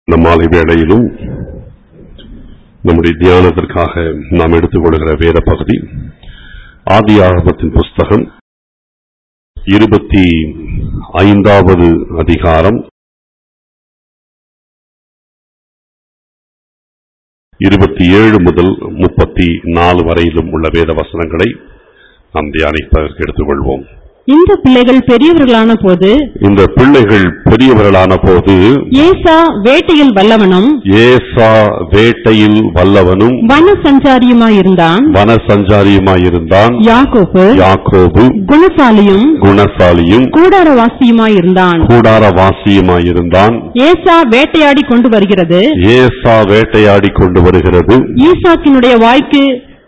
இந்த மாலை வேளையிலும் நம்முடைய தியானத்திற்காக நாம் எடுத்துக்கொள்கிற வேத பகுதி ஆதி ஆகமத்தின் புஸ்தகம் இருபத்தி ஐந்தாவது அதிகாரம் இருபத்தி ஏழு முதல் முப்பத்தி நாலு வரையிலும் உள்ள வேத வசனங்களை நாம் தியானிப்பதற்கு எடுத்துக்கொள்வோம் இந்த பிள்ளைகள் பெரியவர்களான போது இந்த பிள்ளைகள் பெரியவர்களான போது ஏசா வேட்டையில் வல்லவனும் ஏசா வேட்டையில் வல்லவனும் வன சஞ்சாரியுமாயிருந்தான் வன சஞ்சாரியுமாயிருந்தான் யாக்கோப்பு யாக்கோபு குணசாலியும் குணசாலியும் கூடாரவாசியுமாயிருந்தான் கூடாரவாசியுமாயிருந்தான் ஏசா வேட்டையாடி கொண்டு வருகிறது ஏசா வேட்டையாடி கொண்டு வருகிறது ஈசாக்கினுடைய வாய்க்கு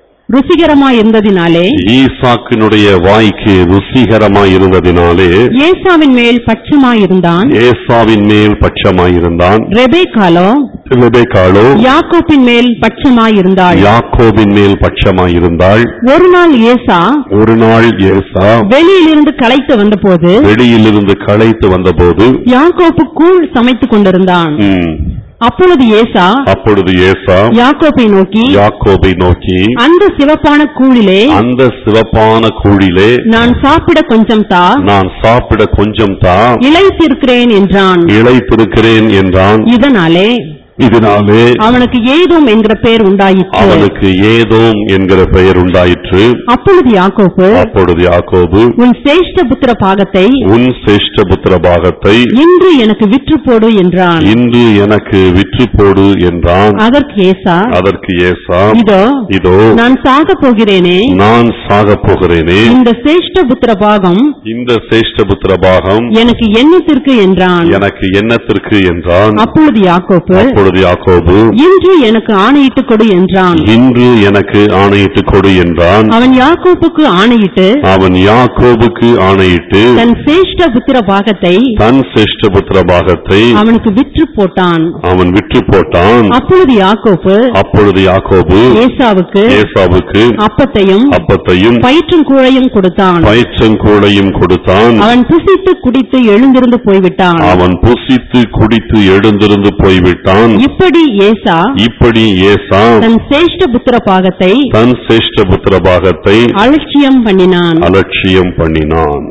ருசிகரமாயிருந்ததினாலே ஈசாக்கினுடைய வாய்க்கு ருசிகரமாயிருந்ததினாலே ஏசாவின் மேல் பட்சமாயிருந்தான் ஏசாவின் மேல் பட்சமாயிருந்தான் ரெபேக்காலோ ரெபெக்காளோ யாக்கோப்பின் மேல் பட்சமாயிருந்தாள் யாக்கோபின் மேல் பட்சமாயிருந்தாள் ஒரு நாள் ஏசா ஒரு நாள் ஏசா வெளியிலிருந்து களைத்து வந்தபோது வெளியிலிருந்து களைத்து வந்தபோது யாக்கோப்பு கூழ் சமைத்துக் கொண்டிருந்தான் ம், அப்பொழுது ஏசா அப்பொழுது ஏசா யாக்கோப்பை நோக்கி யாக்கோபை நோக்கி அந்த சிவப்பான கூழிலே அந்த சிவப்பான கூழிலே நான் சாப்பிட கொஞ்சம் தா நான் சாப்பிட கொஞ்சம் தா இளைத்திருக்கிறேன் என்றான் இழைத்திருக்கிறேன் என்றான் இதனாலே இதனாலே அவனுக்கு ஏதோம் என்கிற பெயர் உண்டாயிற்று அவனுக்கு ஏதோம் என்கிற பெயர் உண்டாயிற்று அப்பொழுது யாக்கோப்பு அப்பொழுது யாக்கோபு உன் சேஷ்ட புத்திர பாகத்தை உன் சிரேஷ்ட புத்திர பாகத்தை இன்று எனக்கு விற்று போடு என்றான் இன்று எனக்கு விற்று போடு என்றான் அதற்கு ஏசா அதற்கு ஏசா இதோ இதோ நான் சாக போகிறேனே நான் சாகப் போகிறேனே இந்த சேஷ்ட புத்திர பாகம் இந்த சிரேஷ்ட புத்திர பாகம் எனக்கு எண்ணத்திற்கு என்றான் எனக்கு எண்ணத்திற்கு என்றான் அப்பொழுது யாக்கோப்பு அப்பொழுது யாக்கோபு இன்று எனக்கு ஆணையிட்டுக் கொடு என்றான் இன்று எனக்கு ஆணையிட்டு கொடு என்றான் அவன் யாக்கோப்புக்கு ஆணையிட்டு அவன் யாக்கோபுக்கு ஆணையிட்டு தன் சேஷ்ட புத்திர பாகத்தை தன் சிரேஷ்ட புத்திர பாகத்தை அவனுக்கு விற்று போட்டான் அவன் விற்று போட்டான் அப்பொழுது யாக்கோப்பு அப்பொழுது யாக்கோபு ஏசாவுக்கு ஏசாவுக்கு அப்பத்தையும் அப்பத்தையும் பயிற்றும் கூழையும் கொடுத்தான் பயிற்றங்கூழையும் கொடுத்தான் அவன் புசித்து குடித்து எழுந்திருந்து போய்விட்டான் அவன் புசித்து குடித்து எழுந்திருந்து போய்விட்டான் இப்படி ஏசா இப்படி ஏசா தன் சேஷ்ட புத்திர பாகத்தை தன் சிரேஷ்ட புத்திர பாகத்தை அலட்சியம் பண்ணினான் அலட்சியம் பண்ணினான்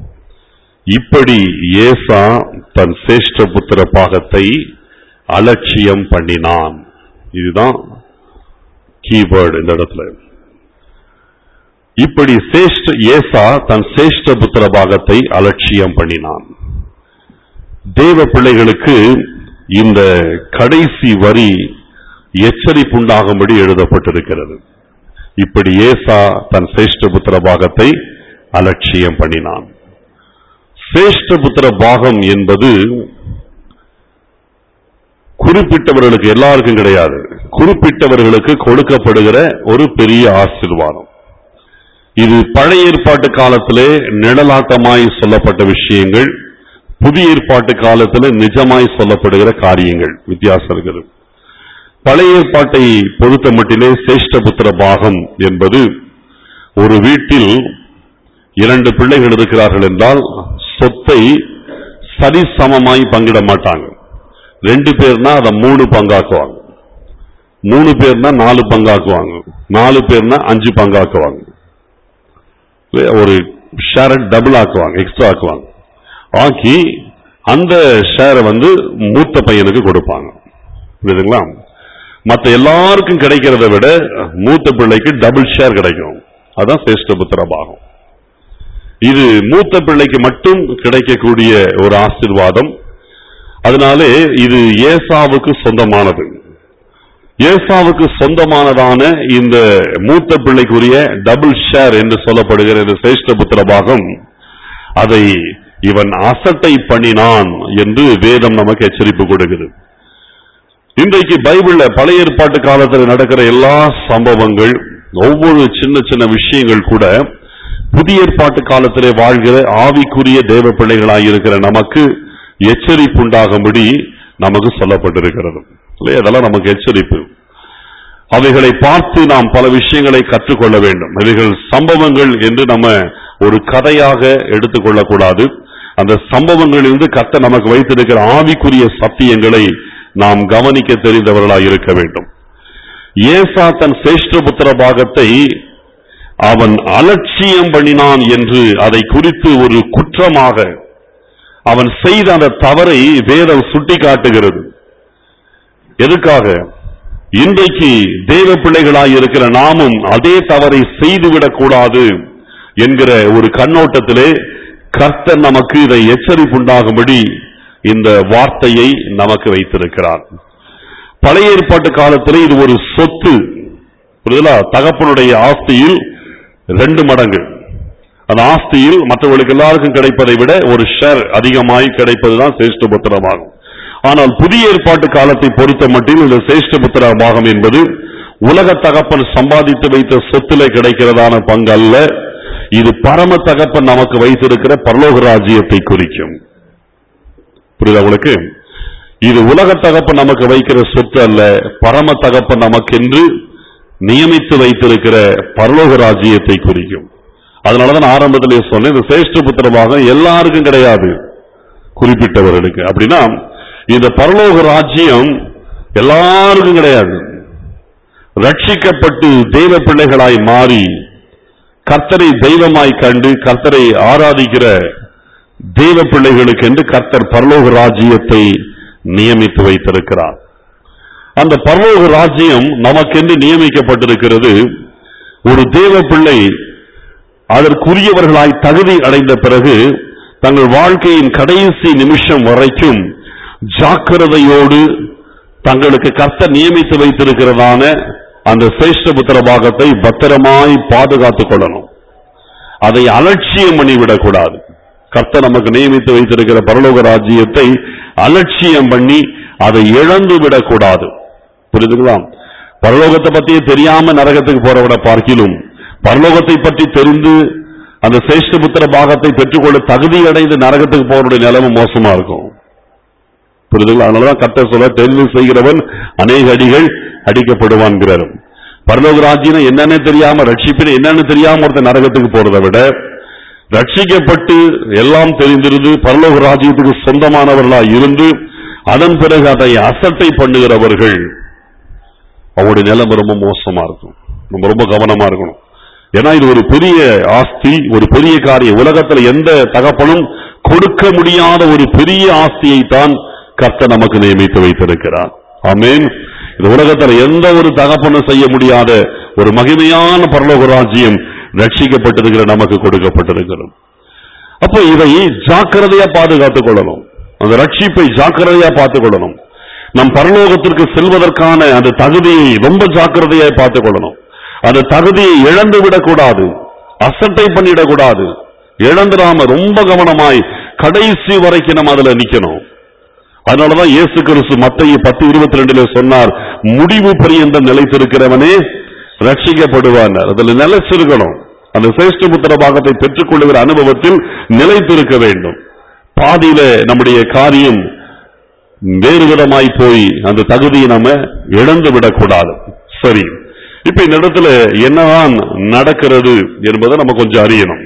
இப்படி ஏசா தன் சிரேஷ்ட புத்திர பாகத்தை அலட்சியம் பண்ணினான் இதுதான் கீவேர்டு இந்த இடத்துல இப்படி சேஷ்ட ஏசா தன் சேஷ்ட புத்திர பாகத்தை அலட்சியம் பண்ணினான் தேவ பிள்ளைகளுக்கு இந்த கடைசி வரி எச்சரிப்புண்டாகும்படி எழுதப்பட்டிருக்கிறது இப்படி ஏசா தன் சேஷ்ட புத்திர பாகத்தை அலட்சியம் பண்ணினான் சேஷ்ட புத்திர பாகம் என்பது குறிப்பிட்டவர்களுக்கு எல்லாருக்கும் கிடையாது குறிப்பிட்டவர்களுக்கு கொடுக்கப்படுகிற ஒரு பெரிய ஆசீர்வாதம் இது பழைய ஏற்பாட்டு காலத்திலே நிழலாட்டமாய் சொல்லப்பட்ட விஷயங்கள் புதிய ஏற்பாட்டு காலத்திலே நிஜமாய் சொல்லப்படுகிற காரியங்கள் வித்தியாசம் இருக்குது பழைய ஏற்பாட்டை பொறுத்த மட்டிலே சேஷ்டபுத்திர பாகம் என்பது ஒரு வீட்டில் இரண்டு பிள்ளைகள் இருக்கிறார்கள் என்றால் சொத்தை சரிசமமாய் பங்கிட மாட்டாங்க ரெண்டு பேர்னா அதை மூணு பங்காக்குவாங்க மூணு பேர்னா நாலு பங்காக்குவாங்க நாலு பேர்னா அஞ்சு பங்காக்குவாங்க ஒரு ஷேரை டபுள் ஆக்குவாங்க எக்ஸ்ட்ரா ஆக்குவாங்க ஆக்கி அந்த ஷேரை வந்து மூத்த பையனுக்கு கொடுப்பாங்க புரியுதுங்களா மற்ற எல்லாருக்கும் கிடைக்கிறத விட மூத்த பிள்ளைக்கு டபுள் ஷேர் கிடைக்கும் அதான் சேஷ்டபுத்திர பாகம் இது மூத்த பிள்ளைக்கு மட்டும் கிடைக்கக்கூடிய ஒரு ஆசீர்வாதம் அதனாலே இது ஏசாவுக்கு சொந்தமானது ஏசாவுக்கு சொந்தமானதான இந்த மூத்த பிள்ளைக்குரிய டபுள் ஷேர் என்று சொல்லப்படுகிற இந்த சேஷ்டபுத்திர பாகம் அதை இவன் அசட்டை பண்ணினான் என்று வேதம் நமக்கு எச்சரிப்பு கொடுக்கிறது இன்றைக்கு பைபிள்ல பழைய ஏற்பாட்டு காலத்தில் நடக்கிற எல்லா சம்பவங்கள் ஒவ்வொரு சின்ன சின்ன விஷயங்கள் கூட புதிய ஏற்பாட்டு காலத்திலே வாழ்கிற ஆவிக்குரிய தேவ பிள்ளைகளாயிருக்கிற நமக்கு எச்சரிப்புண்டாகும்படி நமக்கு சொல்லப்பட்டிருக்கிறது இல்லையா? அதெல்லாம் நமக்கு எச்சரிப்பு அவைகளை பார்த்து நாம் பல விஷயங்களை கற்றுக்கொள்ள வேண்டும் இவைகள் சம்பவங்கள் என்று நம்ம ஒரு கதையாக எடுத்துக்கொள்ளக்கூடாது அந்த சம்பவங்களிலிருந்து கத்த நமக்கு வைத்திருக்கிற ஆவிக்குரிய சத்தியங்களை நாம் கவனிக்க தெரிந்தவர்களாய் இருக்க வேண்டும் ஏசா தன் சேஷ்டபுத்திர பாகத்தை அவன் அலட்சியம் பண்ணினான் என்று அதை குறித்து ஒரு குற்றமாக அவன் செய்த அந்த தவறை வேதம் சுட்டிக்காட்டுகிறது எதுக்காக இன்றைக்கு தேவ பிள்ளைகளாய் இருக்கிற நாமும் அதே தவறை செய்துவிடக் கூடாது என்கிற ஒரு கண்ணோட்டத்திலே கர்த்தர் நமக்கு இதை எச்சரிப்புண்டாகும்படி இந்த வார்த்தையை நமக்கு வைத்திருக்கிறார் பழைய ஏற்பாட்டு காலத்திலே இது ஒரு சொத்து புரியுதலா தகப்பனுடைய ஆஸ்தியில் ரெண்டு மடங்கு அந்த ஆஸ்தியில் மற்றவர்களுக்கு எல்லாருக்கும் கிடைப்பதை விட ஒரு ஷேர் அதிகமாய் கிடைப்பதுதான் சேஷ்டபுத்திரமாகும் ஆனால் புதிய ஏற்பாட்டு காலத்தை பொறுத்த மட்டில் இந்த சேஷ்டபுத்திர பாகம் என்பது உலக தகப்பன் சம்பாதித்து வைத்த சொத்திலே கிடைக்கிறதான பங்கு அல்ல இது பரம தகப்பன் நமக்கு வைத்திருக்கிற பரலோக ராஜ்யத்தை குறிக்கும் புரியுதா உங்களுக்கு இது உலக தகப்பன் நமக்கு வைக்கிற சொத்து அல்ல பரம தகப்பன் நமக்கென்று நியமித்து வைத்திருக்கிற பரலோக ராஜ்யத்தை குறிக்கும் அதனாலதான் ஆரம்பத்திலே சொன்னேன் இந்த சேஷ்ட புத்திரமாக எல்லாருக்கும் கிடையாது குறிப்பிட்டவர்களுக்கு அப்படின்னா இந்த பரலோக ராஜ்யம் எல்லாருக்கும் கிடையாது ரட்சிக்கப்பட்டு தெய்வ பிள்ளைகளாய் மாறி கர்த்தரை தெய்வமாய் கண்டு கர்த்தரை ஆராதிக்கிற தெய்வ பிள்ளைகளுக்கு என்று கர்த்தர் பரலோக ராஜ்யத்தை நியமித்து வைத்திருக்கிறார் அந்த பரலோக ராஜ்யம் நமக்கென்று நியமிக்கப்பட்டிருக்கிறது ஒரு தேவ பிள்ளை அதற்குரியவர்களாய் தகுதி அடைந்த பிறகு தங்கள் வாழ்க்கையின் கடைசி நிமிஷம் வரைக்கும் ஜாக்கிரதையோடு தங்களுக்கு கர்த்தர் நியமித்து வைத்திருக்கிறதான அந்த சேஷ்டபுத்திர பாகத்தை பத்திரமாய் பாதுகாத்துக் கொள்ளணும் அதை அலட்சியம் பண்ணிவிடக் கூடாது கர்த்தர் நமக்கு நியமித்து வைத்திருக்கிற பரலோக ராஜ்யத்தை அலட்சியம் பண்ணி அதை இழந்து விடக்கூடாது புரியுதுங்களா பரலோகத்தை பத்தியே தெரியாம நரகத்துக்கு போறவட பார்க்கிலும் பரலோகத்தை பற்றி தெரிந்து அந்த சேஷ்டபுத்திர பாகத்தை பெற்றுக்கொள்ள தகுதி அடைந்து நரகத்துக்கு போறவருடைய நிலைமை மோசமா இருக்கும் புரியுதுங்களா அதனாலதான் கர்த்தர் சொல்ல தெரிந்து செய்கிறவன் அநேக அடிகள் அடிக்கப்படுவான்கிறார் பரலோக ராஜ்யம் என்னன்னு தெரியாம ரட்சிப்பின என்னன்னு தெரியாம ஒருத்தன் நரகத்துக்கு போறதை விட ரட்சிக்கப்பட்டு எல்லாம் தெரிந்திருந்து பரலோக ராஜ்யத்துக்கு சொந்தமானவர்களா இருந்து அதன் பிறகு அதை அசட்டை பண்ணுகிறவர்கள் அவங்களுடைய நிலைமை ரொம்ப மோசமா இருக்கும் நம்ம ரொம்ப கவனமா இருக்கணும் ஏன்னா இது ஒரு பெரிய ஆஸ்தி ஒரு பெரிய காரியம் உலகத்துல எந்த தகப்பனும் கொடுக்க முடியாத ஒரு பெரிய ஆஸ்தியை தான் கர்த்தர் நமக்கு நியமித்து வைத்திருக்கிறார் ஆமென் இந்த உலகத்துல எந்த ஒரு தகப்பனும் செய்ய முடியாத ஒரு மகிமையான பரலோக ராஜ்யம் ரட்சிக்கப்பட்டிருக்கிற நமக்கு கொடுக்கப்பட்டிருக்கிறது அப்போ இதை ஜாக்கிரதையா பாதுகாத்துக் கொள்ளணும் அந்த ரட்சிப்பை ஜாக்கிரதையா பார்த்துக் கொள்ளணும் நம் பரலோகத்திற்கு செல்வதற்கான அந்த தகுதியை ரொம்ப ஜாக்கிரதையாய் பார்த்துக் கொள்ளணும் அந்த தகுதியை இழந்து விடக்கூடாது அசட்டை பண்ணிடக்கூடாது இழந்துடாம ரொம்ப கவனமாய் கடைசி வரைக்கும் நம்ம அதுல நிக்கணும் அதனாலதான் இயேசு கிறிஸ்து மத்திய பத்து இருபத்தி ரெண்டுல சொன்னார் முடிவு பரியந்தம் நிலைத்திருக்கிறவனே ரட்சிக்கப்படுவார் அதுல நிலைச்சிருக்கணும் அந்த சேஷ்டபுத்திர பாகத்தை பெற்றுக் கொள்ளுகிற அனுபவத்தில் நிலைத்திருக்க வேண்டும் பாதியில நம்முடைய காரியம் வேறு விதமாய் போய் அந்த தகுதியை நம்ம இழந்து விடக்கூடாது சரி இப்ப இந்த இடத்துல என்னதான் நடக்கிறது என்பதை நம்ம கொஞ்சம் அறியணும்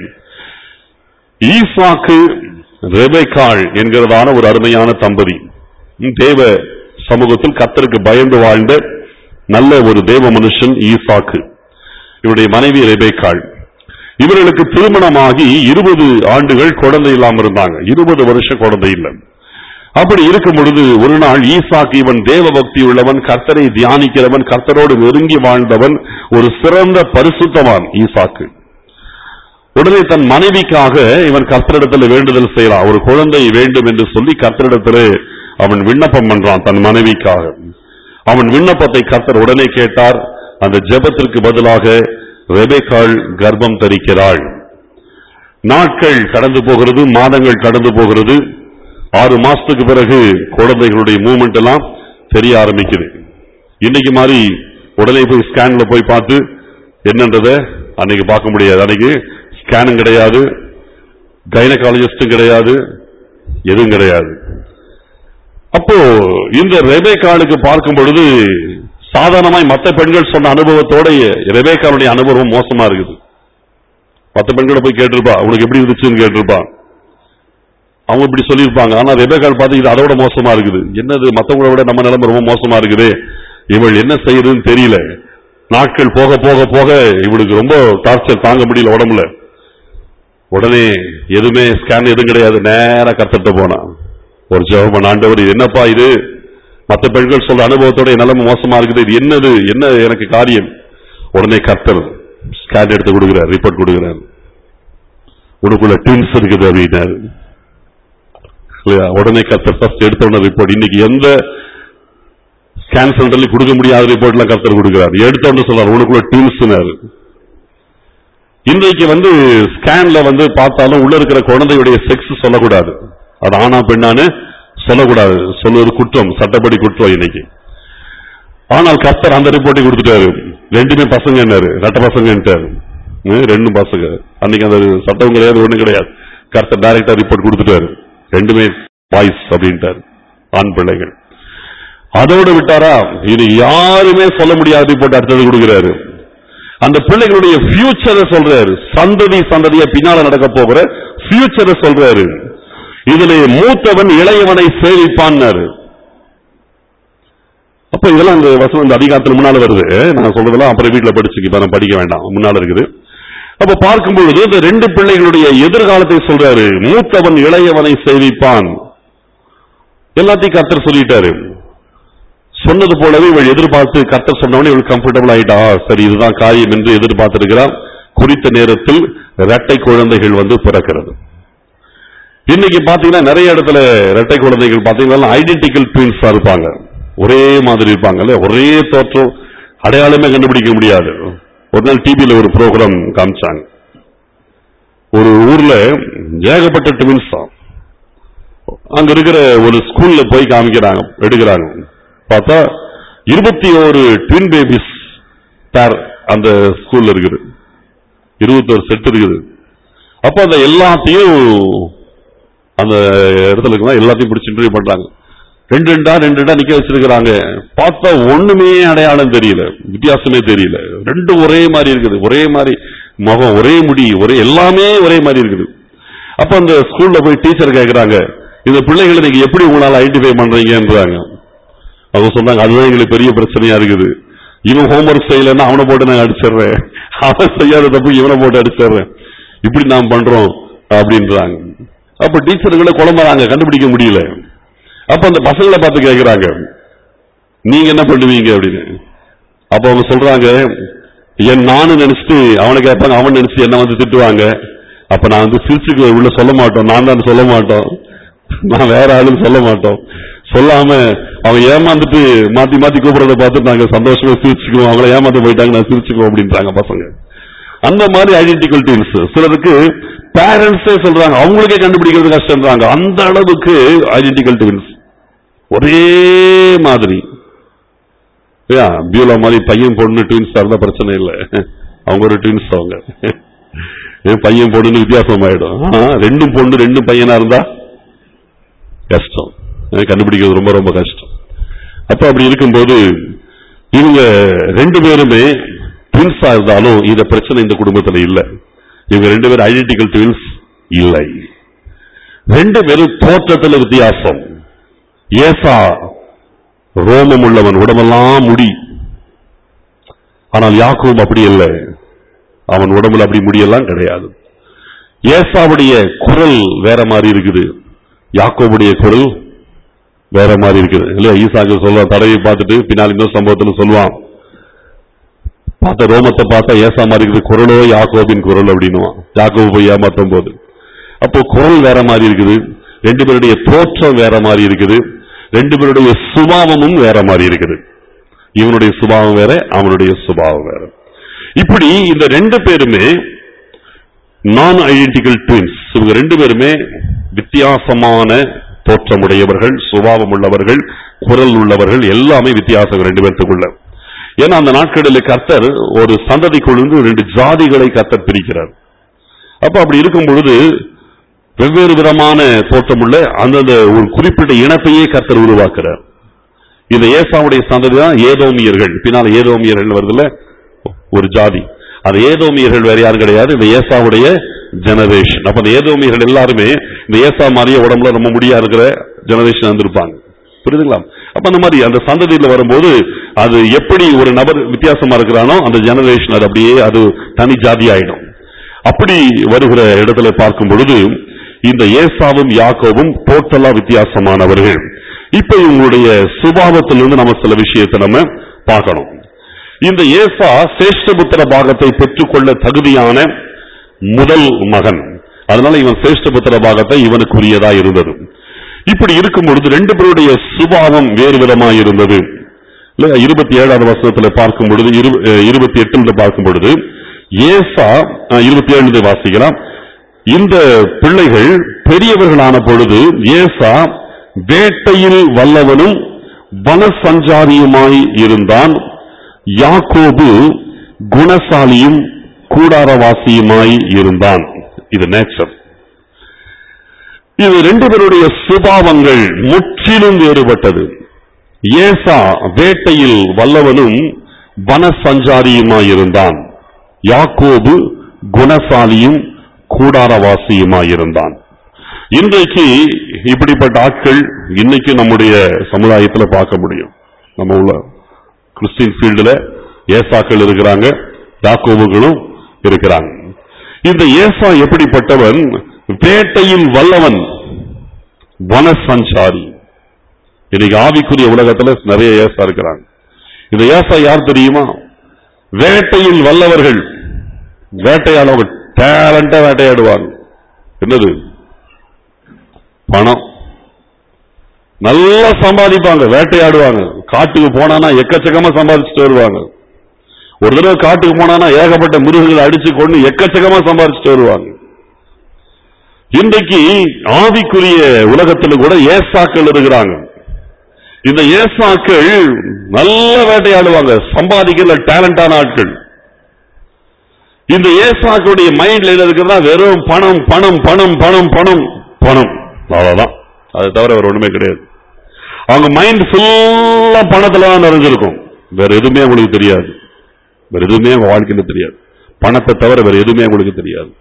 ஈசாக்கு ரெபெக்காள் என்கிறதான ஒரு அருமையான தம்பதி தேவ சமூகத்தில் கத்தருக்கு பயந்து வாழ்ந்த நல்ல ஒரு தேவ மனுஷன் ஈசாக்கு இவருடைய மனைவி ரெபேக்காள் இவர்களுக்கு திருமணமாகி இருபது ஆண்டுகள் குழந்தை இல்லாம இருந்தாங்க இருபது வருஷம் குழந்தை இல்லை அப்படி இருக்கும் பொழுது ஒரு நாள் ஈசாக்கு இவன் தேவ பக்தி உள்ளவன் கர்த்தரை தியானிக்கிறவன் கர்த்தரோடு நெருங்கி வாழ்ந்தவன் ஒரு சிறந்த பரிசுத்தவான் ஈசாக்கு உடனே தன் மனைவிக்காக இவன் கர்த்தரிடத்தில் வேண்டுதல் செய்யறான் ஒரு குழந்தை வேண்டும் என்று சொல்லி கர்த்தரிடத்தில் அவன் விண்ணப்பம் பண்றான் தன் மனைவிக்காக அவன் விண்ணப்பத்தை கர்த்தர் உடனே கேட்டார் அந்த ஜெபத்திற்கு பதிலாக ரெபேக்காள் கர்ப்பம் தரிக்கிறாள் நாட்கள் கடந்து போகிறது மாதங்கள் கடந்து போகிறது ஆறு மாசத்துக்கு பிறகு குழந்தைகளுடைய மூவ்மெண்ட் எல்லாம் தெரிய ஆரம்பிக்குது இன்னைக்கு மாதிரி உடனே போய் ஸ்கேன்ல போய் பார்த்து என்னன்றத அன்னைக்கு பார்க்க முடியாது அன்னைக்கு ஸ்கேனும் கிடையாது கைனகாலஜிஸ்டும் கிடையாது எதுவும் கிடையாது அப்போ இந்த ரெபேக்காளுக்கு பார்க்கும் பொழுது சாதாரணமாய் மற்ற பெண்கள் சொன்ன அனுபவத்தோட ரெபேக்காளுடைய அனுபவம் மோசமா இருக்குது மற்ற பெண்களை போய் கேட்டிருப்பா உனக்கு எப்படி இருந்துச்சுன்னு கேட்டிருப்பா அவங்க இப்படி சொல்லியிருப்பாங்க ஆனா ரெபேக்கால் பார்த்து இது அதோட மோசமா இருக்குது என்னது மத்தவங்கள விட நம்ம நிலைமை ரொம்ப மோசமா இருக்குது இவள் என்ன செய்யறதுன்னு தெரியல நாட்கள் போக போக போக இவளுக்கு ரொம்ப டார்ச்சர் தாங்க முடியல உடம்புல உடனே எதுவுமே ஸ்கேன் எதுவும் கிடையாது நேரா கத்தட்ட போனா ஒரு ஜெபம் ஆண்டவர் இது என்னப்பா இது மத்த பெண்கள் சொல்ற அனுபவத்தோட என் நிலைமை மோசமா இருக்குது இது என்னது என்ன எனக்கு காரியம் உடனே கர்த்தர் ஸ்கேன் எடுத்து கொடுக்கிறார் ரிப்போர்ட் கொடுக்கிறார் உனக்குள்ள ட்வின்ஸ் இருக்குது அப்படின்னாரு இல்லையா? உடனே கர்த்தர் ஃபர்ஸ்ட் எடுத்த உடனே ரிப்போர்ட் இன்னைக்கு எந்த ஸ்கேன் சென்டர்ல கொடுக்க முடியாத ரிப்போர்ட்லாம் கர்த்தர் கொடுக்கிறார் எடுத்த உடனே சொல்றாரு உனக்குள்ள ட்வின்ஸ்னாரு இன்றைக்கு வந்து ஸ்கேன்ல வந்து பார்த்தாலும் உள்ள இருக்கிற குழந்தையுடைய செக்ஸ் சொல்லக்கூடாது அது ஆனா பெண்ணான்னு சொல்லக்கூடாது சொல்வது குற்றம் சட்டப்படி குற்றம் இன்னைக்கு ஆனால் கர்த்தர் அந்த ரிப்போர்ட்டை கொடுத்துட்டாரு ரெண்டுமே பசங்க என்னாரு ரெட்ட பசங்கன்ட்டாரு ம், ரெண்டும் பசங்க அன்னைக்கு அந்த சட்டம் கிடையாது ஒண்ணும் கிடையாது கர்த்தர் டைரக்டா ரிப்போர்ட் கொடுத்துட்டாரு ரெண்டுமே பாய்ஸ் அப்படின்ட்டாரு ஆண் பிள்ளைகள் அதோடு விட்டாரா இது யாருமே சொல்ல முடியாத ரிப்போர்ட் அடுத்தது கொடுக்கிறாரு அந்த பிள்ளைகளுடைய ஃபியூச்சரை சொல்றாரு சந்ததி சந்ததியா பின்னால நடக்க போகிற ஃபியூச்சரை சொல்றாரு இதுல மூத்தவன் இளையவனை சேவிப்பான்னாரு அப்ப இதெல்லாம் இந்த வசனம் இந்த அதிகாரத்துல முன்னால வருது நான் சொல்றதெல்லாம் அப்புறம் வீட்டுல படிச்சுக்க இப்ப நான் படிக்க வேண்டாம் முன்னால இருக்குது அப்ப பார்க்கும் பொழுது இந்த ரெண்டு பிள்ளைகளுடைய எதிர்காலத்தை சொல்றாரு மூத்தவன் இளையவனை சேவிப்பான் எல்லாத்தையும் கர்த்தர் சொல்லிட்டாரு சொன்னது போலவே இவள் எதிர்பார்த்து கர்த்தர் சொன்னவனே இவள் கம்ஃபர்டபுள் ஆயிட்டா ஆ, சரி இதுதான் காரியம் என்று எதிர்பார்த்திருக்கிறார் குறித்த நேரத்தில் இரட்டை குழந்தைகள் வந்து பிறக்கிறது இன்னைக்கு பாத்தீங்கன்னா நிறைய இடத்துல இரட்டை குழந்தைகள் பாத்தீங்கன்னா ஐடென்டிக்கல் ட்வின்ஸா இருப்பாங்க ஒரே மாதிரி இருப்பாங்கல்ல ஒரே தோற்றம் அடையாளமே கண்டுபிடிக்க முடியாது ஒரு நாள் டிவியில ஒரு ப்ரோக்ராம் காமிச்சாங்க ஒரு ஊர்ல ஏகப்பட்ட ட்வின்ஸ் அங்க இருக்கிற ஒரு ஸ்கூல்ல போய் காமிக்கிறாங்க எடுக்கிறாங்க பார்த்தா இருபத்தி ஒரு ட்வின் பேபிஸ் பேர் அந்த ஸ்கூல்ல இருக்குது இருபத்தோரு செட் இருக்குது அப்ப அந்த எல்லாத்தையும் அந்த இடத்துல இருக்கலாம் எல்லாத்தையும் பிடிச்சி இன்டர்வியூ பண்றாங்க ரெண்டு ரெண்டா ரெண்டு ரெண்டா நிக்க வச்சிருக்கிறாங்க பார்த்தா ஒண்ணுமே அடையாளம் தெரியல வித்தியாசமே தெரியல ரெண்டும் ஒரே மாதிரி இருக்குது ஒரே மாதிரி முகம் ஒரே முடி ஒரே எல்லாமே ஒரே மாதிரி இருக்குது அப்ப அந்த ஸ்கூல்ல போய் டீச்சர் கேக்குறாங்க இந்த பிள்ளைகளை நீங்க எப்படி உங்களால ஐடென்டிஃபை பண்றீங்கன்றாங்க அவங்க சொன்னாங்க அதுதான் எங்களுக்கு பெரிய பிரச்சனையா இருக்குது இவன் ஹோம்ஒர்க் செய்யலைன்னா அவனை போட்டு நான் அடிச்சிடுறேன் அவன் செய்யாத தப்பு இவனை போட்டு அடிச்சிடுறேன் இப்படி நாம் பண்றோம் அப்படின்றாங்க அப்ப டீச்சர்களை குழம்புறாங்க கண்டுபிடிக்க முடியல அப்ப அந்த பசங்களை பார்த்து கேக்குறாங்க நீங்க என்ன பண்ணுவீங்க அப்படின்னு அப்ப அவங்க சொல்றாங்க என் நானும் நினைச்சிட்டு அவனை கேட்பாங்க அவன் நினைச்சு என்ன வந்து திட்டுவாங்க அப்ப நான் வந்து சிரிச்சுக்கு உள்ள சொல்ல மாட்டோம் நான் தான் சொல்ல மாட்டோம் நான் வேற ஆளுன்னு சொல்ல மாட்டோம் சொல்லாம அவன் ஏமாந்துட்டு மாத்தி மாத்தி கூப்பிடுறத பார்த்து நாங்க சந்தோஷமா சிரிச்சுக்குவோம் அவங்கள ஏமாந்து போயிட்டாங்க நான் சிரிச்சுக்குவோம் அப்படின்றாங்க பசங்க அந்த மாதிரி ஐடென்டிக்கல் டீம்ஸ் சிலருக்கு பேரண்ட்ஸே சொல்றாங்க அவங்களுக்கே கண்டுபிடிக்கிறது கஷ்டம்ன்றாங்க அந்த அளவுக்கு ஐடென்டிக்கல் டீம்ஸ் ஒரே மாதிரி ஏயா, பியூலா மாதிரி பையன் பொண்ணு ட்வின்ஸ் இருந்தா பிரச்சனை இல்லை அவங்க ஒரு ட்வின்ஸ் அவங்க ஏன் பையன் பொண்ணுன்னு வித்தியாசம் ஆயிடும் ஆனா ரெண்டும் பொண்ணு ரெண்டும் பையனா இருந்தா கஷ்டம் ஏன் கண்டுபிடிக்கிறது ரொம்ப ரொம்ப கஷ்டம் அப்ப அப்படி இருக்கும்போது இவங்க ரெண்டு பேருமே ட்வின்ஸா இருந்தாலும் இந்த பிரச்சனை இந்த குடும்பத்துல இல்ல இவங்க ரெண்டு பேரும் ஐடென்டிக்கல் ட்வின்ஸ் இல்லை ரெண்டு பேரும் தோற்றத்துல வித்தியாசம் ஏசா ரோமம் உள்ளவன் உடம்பெல்லாம் முடி ஆனால் யாக்கோப் அப்படி இல்லை அவன் உடம்புல அப்படி முடியெல்லாம் கிடையாது ஏசாவுடைய குரல் வேற மாதிரி இருக்குது யாக்கோபுடைய குரல் வேற மாதிரி இருக்குது இல்லையா ஈசாக்கு சொல்லுவான் தடவை பார்த்துட்டு பின்னால் இன்னொரு சம்பவத்துல சொல்லுவான் பார்த்த ரோமத்தை பார்த்தா ஏசா மாதிரி இருக்குது குரலோ யாக்கோபின் குரல் அப்படின்னுவான் யாக்கோபு போய் ஏமாத்தும் போது அப்போ குரல் வேற மாதிரி இருக்குது ரெண்டு பேருடைய தோற்றம் வேற மாதிரி இருக்குது ரெண்டு பேருடைய சுபாவமும் வேற மாதிரி இருக்குது இவனுடைய சுபாவம் வேற அவனுடைய சுபாவம் வேற இப்படி இந்த ரெண்டு பேருமே நான் ஐடென்டிக்கல் ட்வின்ஸ் இவங்க ரெண்டு பேருமே வித்தியாசமான தோற்றமுடையவர்கள் சுபாவம் உள்ளவர்கள் குரல் உள்ளவர்கள் எல்லாமே வித்தியாசம் ரெண்டு பேர்த்துக்குள்ள ஏன்னா அந்த நாட்களில் கர்த்தர் ஒரு சந்ததிக்குழுந்து ரெண்டு ஜாதிகளை கர்த்தர் பிரிக்கிறார் அப்ப அப்படி இருக்கும் பொழுது வெவ்வேறு விதமான தோற்றமுள்ள அந்தந்த ஒரு குறிப்பிட்ட இனத்தையே கர்த்தர் உருவாக்குறார் இந்த ஏசாவுடைய சந்ததி தான் ஏதோமியர்கள் பின்னால் ஏதோமியர்கள் வருதுல ஒரு ஜாதி அந்த ஏதோமியர்கள் வேற யாரும் கிடையாது இந்த ஏசாவுடைய ஜெனரேஷன் அப்ப அந்த ஏதோமியர்கள் எல்லாருமே இந்த ஏசா மாதிரியே உடம்புல ரொம்ப முடியா இருக்கிற ஜெனரேஷன் வந்திருப்பாங்க புரியுதுங்களா அப்ப அந்த மாதிரி அந்த சந்ததியில வரும்போது அது எப்படி ஒரு நபர் வித்தியாசமா இருக்கிறானோ அந்த ஜெனரேஷன் அது அப்படியே அது தனி ஜாதி ஆயிடும் அப்படி வருகிற இடத்துல பார்க்கும் பொழுது இந்த ஏசாவும் யாக்கோவும் டோட்டலா வித்தியாசமானவர்கள் இப்ப இவங்களுடைய சுபாவத்திலிருந்து நம்ம சில விஷயத்தை நம்ம பார்க்கணும் இந்த ஏசா சேஷ்டபுத்திர பாகத்தை பெற்றுக்கொள்ள தகுதியான முதல் மகன் அதனால இவன் சேஷ்டபுத்திர பாகத்தை இவனுக்குரியதா இருந்தது இப்படி இருக்கும் பொழுது ரெண்டு பேருடைய சுபாவம் வேறு விதமாய் இருந்தது இல்ல இருபத்தி ஏழாவது வசனத்துல பார்க்கும் பொழுது இரு- அஹ் இருபத்தி எட்டுல பார்க்கும் பொழுது ஏசா அஹ் இருபத்தி ஏழு வாசிக்கலாம் இந்த பிள்ளைகள் பெரியவர்களான பொழுது ஏசா வேட்டையில் வல்லவனும் வனசஞ்சாரியுமாய் இருந்தான் யாக்கோபு குணசாலியும் கூடாரவாசியுமாய் இருந்தான் இது நேச்சர் இது ரெண்டு பேருடைய சுபாவங்கள் முற்றிலும் வேறுபட்டது ஏசா வேட்டையில் வல்லவனும் வனசஞ்சாரியுமாயிருந்தான் யாக்கோபு குணசாலியும் கூடாரவாசியுமாயிருந்தான் இன்றைக்கு இப்படிப்பட்ட ஆட்கள் இன்னைக்கு நம்முடைய சமுதாயத்துல பார்க்க முடியும் நம்ம உள்ள கிறிஸ்டின் ஃபீல்டுல ஏசாக்கள் இருக்கிறாங்க யாக்கோபுகளும் இருக்கிறாங்க இந்த ஏசா எப்படிப்பட்டவன் வேட்டையில் வல்லவன் வனசஞ்சாரி இன்னைக்கு ஆவிக்குரிய உலகத்துல நிறைய ஏசா இருக்கிறாங்க இந்த ஏசா யார் தெரியுமா வேட்டையில் வல்லவர்கள் வேட்டையாடவங்க டேலண்டா வேட்டையாடுவாங்க என்னது பணம் நல்லா சம்பாதிப்பாங்க வேட்டையாடுவாங்க காட்டுக்கு போனானா எக்கச்சக்கமா சம்பாதிச்சுட்டு வருவாங்க ஒரு தடவை காட்டுக்கு போனானா ஏகப்பட்ட மிருகங்களை அடிச்சு கொண்டு எக்கச்சக்கமா சம்பாதிச்சுட்டு வருவாங்க இன்றைக்கு ஆவிக்குரிய உலகத்துல கூட ஏசாக்கள் இருக்கிறாங்க இந்த ஏசாக்கள் நல்ல வேட்டையாடுவாங்க சம்பாதிக்கிற டேலண்டான ஆட்கள் இந்த ஏசாக்களுடைய மைண்ட்ல என்ன இருக்கிறதா வெறும் பணம் பணம் பணம் பணம் பணம் பணம் அவ்வளவுதான் அது தவிர வேற ஒண்ணுமே கிடையாது அவங்க மைண்ட் ஃபுல்லா பணத்துல தான் நிறைஞ்சிருக்கும் வேற எதுவுமே அவங்களுக்கு தெரியாது வேற எதுவுமே அவங்க வாழ்க்கையில தெரியாது பணத்தை தவிர வேற எதுவுமே அவங்களுக்கு தெரியாது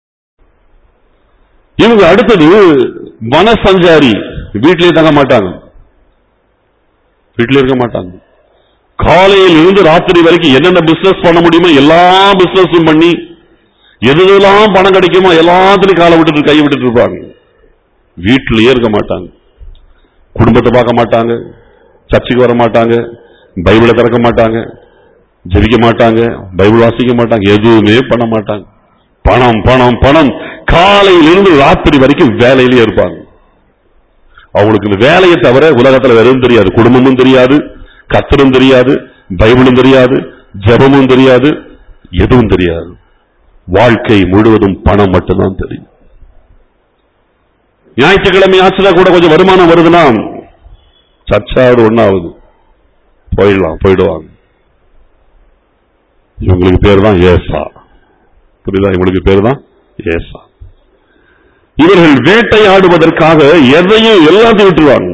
இவங்க அடுத்தது வனசஞ்சாரி வீட்டிலேயே தங்க மாட்டாங்க வீட்டிலே இருக்க மாட்டாங்க காலையில் இருந்து ராத்திரி வரைக்கும் என்னென்ன பிசினஸ் பண்ண முடியுமோ எல்லா பிசினஸும் பண்ணி எது எதெல்லாம் பணம் கிடைக்குமோ எல்லாத்துலயும் காலை விட்டுட்டு கை விட்டுட்டு இருப்பாங்க வீட்டிலேயே இருக்க மாட்டாங்க குடும்பத்தை பார்க்க மாட்டாங்க சர்ச்சுக்கு வர மாட்டாங்க பைபிளை திறக்க மாட்டாங்க ஜெபிக்க மாட்டாங்க பைபிள் வாசிக்க மாட்டாங்க எதுவுமே பண்ண மாட்டாங்க பணம் பணம் பணம் காலையிலிருந்து ராத்திரி வரைக்கும் வேலையிலேயே இருப்பாங்க அவங்களுக்கு இந்த வேலையை தவிர உலகத்துல வேற எதுவும் தெரியாது குடும்பமும் தெரியாது கத்தரும் தெரியாது பைபிளும் தெரியாது ஜெபமும் தெரியாது எதுவும் தெரியாது வாழ்க்கை முழுவதும் பணம் மட்டும்தான் தெரியும் ஞாயிற்றுக்கிழமை ஆச்சுனா கூட கொஞ்சம் வருமானம் வருதுன்னா சர்ச்சாவது ஒண்ணாவது போயிடலாம் போயிடுவாங்க இவங்களுக்கு பேர் தான் ஏசா புரியுதா இவங்களுக்கு பேர் தான் ஏசா இவர்கள் வேட்டையாடுவதற்காக எதையும் எல்லாத்தையும் விட்டுருவாங்க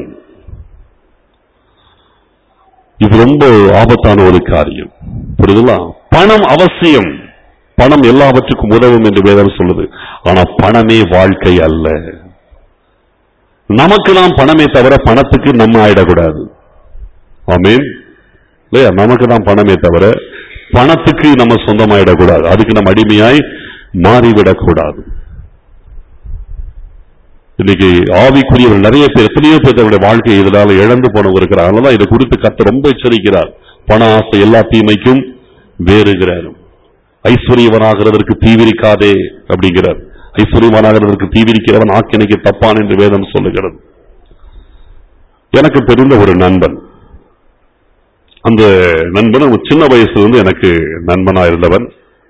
இது ரொம்ப ஆபத்தான ஒரு காரியம் புரியுதுங்களா பணம் அவசியம் பணம் எல்லாவற்றுக்கும் உதவும் என்று வேதம் சொல்லுது ஆனா பணமே வாழ்க்கை அல்ல நமக்கு நாம் பணமே தவிர பணத்துக்கு நம்ம ஆயிடக்கூடாது ஆமீன் இல்லையா நமக்கு தான் பணமே தவிர பணத்துக்கு நம்ம சொந்தமாயிடக்கூடாது அதுக்கு நம்ம அடிமையாய் மாறிவிடக்கூடாது இன்னைக்கு ஆவிக்குரியவர்கள் நிறைய பேர் எத்தனையோ பேர் தன்னுடைய வாழ்க்கையை இதனால இழந்து போனவங்க இருக்கிறார் அதனால இதை குறித்து கத்த ரொம்ப எச்சரிக்கிறார் பண ஆசை எல்லா தீமைக்கும் வேறுகிறார் ஐஸ்வர்யவனாகிறதற்கு தீவிரிக்காதே அப்படிங்கிறார் ஐஸ்வர்யவனாகிறதற்கு தீவிரிக்கிறவன் ஆக்கினைக்கு தப்பான் என்று வேதம் சொல்லுகிறது எனக்கு தெரிந்த ஒரு நண்பன் அந்த நண்பன் ஒரு சின்ன வயசுல இருந்து எனக்கு நண்பனா இருந்தவன்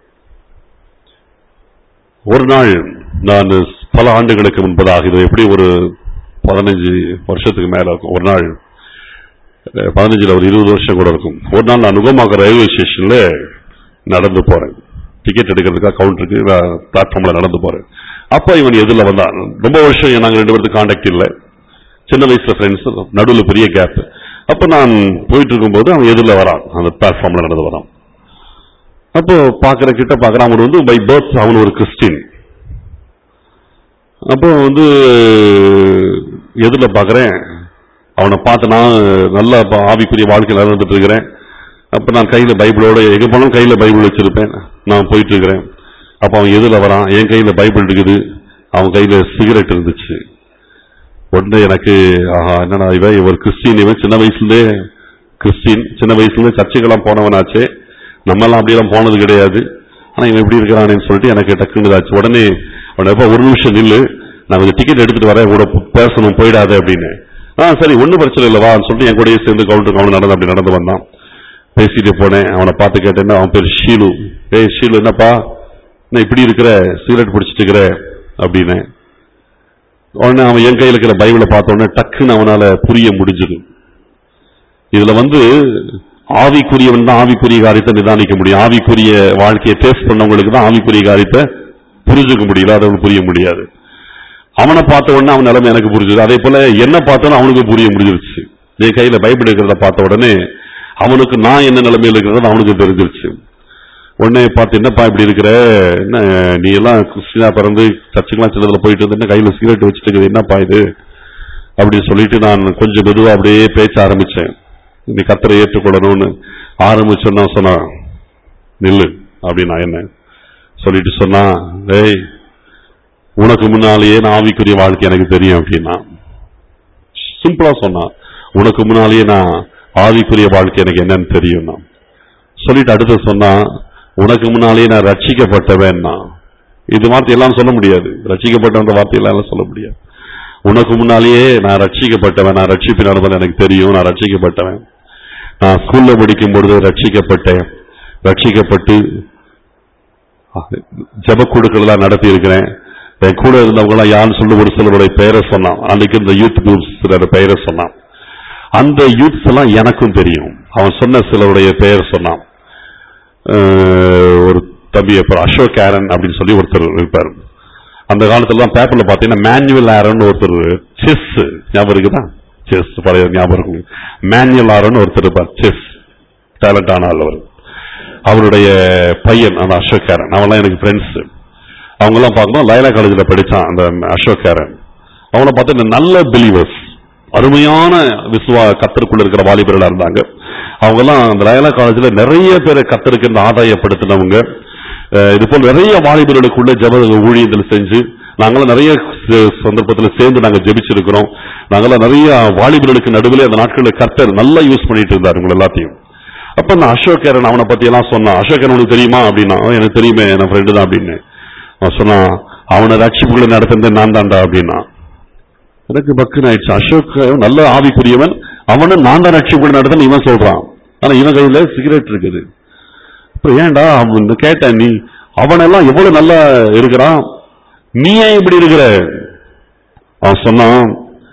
ஒரு நாள் நான் பல ஆண்டுகளுக்கு முன்பதாக இது எப்படி ஒரு பதினஞ்சு வருஷத்துக்கு மேல இருக்கும் ஒரு நாள் அஹ், பதினஞ்சுல ஒரு இருபது வருஷம் கூட இருக்கும் ஒரு நாள் நான் நுகமாக ரயில்வே ஸ்டேஷன்ல நடந்து போறேன் டிக்கெட் எடுக்கிறதுக்காக கவுண்டருக்கு பிளாட்ஃபார்ம்ல நடந்து போறேன் அப்ப இவன் எதிரில் வந்தான் ரொம்ப வருஷம் நாங்க ரெண்டு பேருக்கு காண்டாக்ட் இல்லை சின்ன வயசுல ஃப்ரெண்ட்ஸ் நடுவில் பெரிய கேப் அப்ப நான் போயிட்டு இருக்கும்போது அவன் எதிரில் வரான் அந்த பிளாட்ஃபார்ம்ல நடந்து வரான் அப்போ பாக்குற கிட்ட பாக்குறான் அவன் வந்து பை பர்த் அவன் ஒரு கிறிஸ்டின் அப்போ வந்து எதிரில் பார்க்குறேன் அவனை பார்த்து நான் நல்ல ப- ஆவிக்குரிய வாழ்க்கையில் நடந்துட்டு இருக்கிறேன் அப்போ நான் கையில் பைபிளோட எங்கே போனாலும் கையில் பைபிள் வச்சிருப்பேன் நான் போயிட்டு இருக்கிறேன் அப்போ அவன் எதிரில் வரான் என் கையில் பைபிள் இருக்குது அவன் கையில் சிகரெட் இருந்துச்சு உடனே எனக்கு ஆஹா என்னடா இவன் இவர் கிறிஸ்டின் இவன் சின்ன வயசுலேயே கிறிஸ்டின் சின்ன வயசுலேயே சர்ச்சுக்கெல்லாம் போனவனாச்சே நம்மெல்லாம் அப்படியெல்லாம் போனது கிடையாது ஆனால் இவன் எப்படி இருக்கிறானேன்னு சொல்லிட்டு எனக்கு டக்குன்னு இதாச்சு உடனே அவனை எப்போ ஒரு நிமிஷம் நில்லு நான் கொஞ்சம் டிக்கெட் எடுத்துட்டு வரேன் கூட பேசணும் போயிடாத அப்படின்னு ஆ சரி ஒன்றும் பிரச்சனை இல்லை வான்னு சொல்லிட்டு என் கூடயே சேர்ந்து கவுண்டருக்கு அவன் நடந்து அப்படி நடந்து வந்தான் பேசிட்டு போனேன் அவனை பார்த்து கேட்டேன்னா அவன் பேர் ஷீலு ஏய் ஷீலு என்னப்பா என்ன இப்படி இருக்கிற சிகரெட் பிடிச்சிட்டு இருக்கிற அப்படின்னு உடனே அவன் என் கையில் இருக்கிற பைபிளை பார்த்த உடனே டக்குன்னு அவனால புரிய முடிஞ்சது இதுல வந்து ஆவிக்குரியவன் தான் ஆவிக்குரிய காரியத்தை நிதானிக்க முடியும் ஆவிக்குரிய வாழ்க்கையை டேஸ்ட் பண்ணவங்களுக்கு தான் ஆவிக்குரிய காரியத்தை புரிஞ்சுக்க முடியல அதை புரிய முடியாது அவனை பார்த்த உடனே அவன் நிலைமை எனக்கு புரிஞ்சுது அதே போல என்ன பார்த்தோன்னு அவனுக்கு புரிய முடிஞ்சிருச்சு என் கையில பைபிள் இருக்கிறத பார்த்த உடனே அவனுக்கு நான் என்ன நிலைமையில இருக்கிறது அவனுக்கு தெரிஞ்சிருச்சு உடனே பார்த்து என்னப்பா இப்படி இருக்கிற என்ன நீ எல்லாம் கிறிஸ்டினா பிறந்து சர்ச்சுக்கெல்லாம் சின்னதுல போயிட்டு வந்து என்ன கையில சிகரெட் வச்சுட்டு இருக்குது என்னப்பா இது அப்படின்னு சொல்லிட்டு நான் கொஞ்சம் மெதுவா அப்படியே பேச்ச ஆரம்பிச்சேன் நீ கத்தரை ஏற்றுக்கொள்ளணும்னு ஆரம்பிச்சோன்னா சொன்னான் நில்லு அப்படின்னா என்ன சொல்லிட்டு சொன்னா டேய் உனக்கு முன்னாலேயே நான் ஆவிக்குரிய வாழ்க்கை எனக்கு தெரியும் அப்படின்னா சிம்பிளா சொன்னான் உனக்கு முன்னாலேயே நான் ஆவிக்குரிய வாழ்க்கை எனக்கு என்னன்னு தெரியும்னா சொல்லிட்டு அடுத்து சொன்னா உனக்கு முன்னாலேயே நான் ரட்சிக்கப்பட்டவன்னா இது வார்த்தை எல்லாம் சொல்ல முடியாது ரட்சிக்கப்பட்டவன்ற வார்த்தையெல்லாம் எல்லாம் சொல்ல முடியாது உனக்கு முன்னாலேயே நான் ரட்சிக்கப்பட்டவன் நான் ரட்சிப்பு நடந்தது எனக்கு தெரியும் நான் ரட்சிக்கப்பட்டவன் நான் ஸ்கூல்ல படிக்கும் பொழுது ரட்சிக்கப்பட்டேன் ரட்சிக்கப்பட்டு ஜப குழுக்கள் நடத்தி இருக்கிறேன் என் கூட இருந்தவங்க எல்லாம் யாருன்னு சொல்லி ஒரு சிலருடைய பெயரை சொன்னான் அன்னைக்கு இந்த யூத் குரூப்ஸ் சிலர் பெயரை சொன்னான் அந்த யூத்ஸ் எல்லாம் எனக்கும் தெரியும் அவன் சொன்ன சிலருடைய பெயர் சொன்னான் அஹ் ஒரு தம்பி அப்புறம் அசோக் ஆரன் அப்படின்னு சொல்லி ஒருத்தர் இருப்பார் அந்த காலத்துல தான் பேப்பர்ல பாத்தீங்கன்னா மேனுவல் ஆரன் ஒருத்தர் செஸ் ஞாபகம் இருக்குதா செஸ் பழைய ஞாபகம் இருக்கும் மேனுவல் ஆரன் ஒருத்தர் இருப்பார் செஸ் டேலண்ட் ஆனாள் அவர் அவருடைய பையன் அந்த அசோக் ஆரன் அவன்லாம் எனக்கு ஃப்ரெண்ட்ஸ் அவங்கெல்லாம் பார்க்கணும் லைலா காலேஜில் படிச்சான் அந்த அசோக் ஆரன் அவங்கள பார்த்து இந்த நல்ல பிலீவர்ஸ் அருமையான விசுவா கத்தருக்குள்ள இருக்கிற வாலிபர்களா இருந்தாங்க அவங்க எல்லாம் அந்த லயலா காலேஜ்ல நிறைய பேரை கத்தருக்கு இந்த ஆதாயப்படுத்தினவங்க அஹ் இது போல் நிறைய வாலிபர்களுக்குள்ள ஜப ஊழியங்கள் செஞ்சு நாங்களாம் நிறைய ச- சந்தர்ப்பத்துல சேர்ந்து நாங்க ஜெபிச்சிருக்கிறோம் நாங்களாம் நிறைய வாலிபர்களுக்கு நடுவில் அந்த நாட்களில் கர்த்தர் நல்லா யூஸ் பண்ணிட்டு இருந்தார் உங்களை எல்லாத்தையும் அப்ப நான் அசோகரன் அவனை பத்தி எல்லாம் சொன்னான் அசோகரன் உனக்கு தெரியுமா அப்படின்னா "அவன் எனக்கு தெரியுமே என் ஃப்ரெண்டு தான் அப்படின்னு அவன் சொன்னான் அவனை ரட்சிப்புகளை நடத்துனது நான் தான்டா அப்படின்னா எனக்கு பக்குன்னு ஆயிடுச்சு அசோக் நல்ல ஆவிக்குரியவன் அவனை நான் தான் ரட்சிப்புகளை நடத்தணும் இவன் சொல்றான் ஆனா இவன் கையில சிகரெட் இருக்குது இப்ப ஏன்டா அவன் கேட்டேன் நீ அவனெல்லாம் எவ்வளவு நல்லா இருக்கிறான் நீ ஏன் இப்படி இருக்கிற அவன் சொன்னான்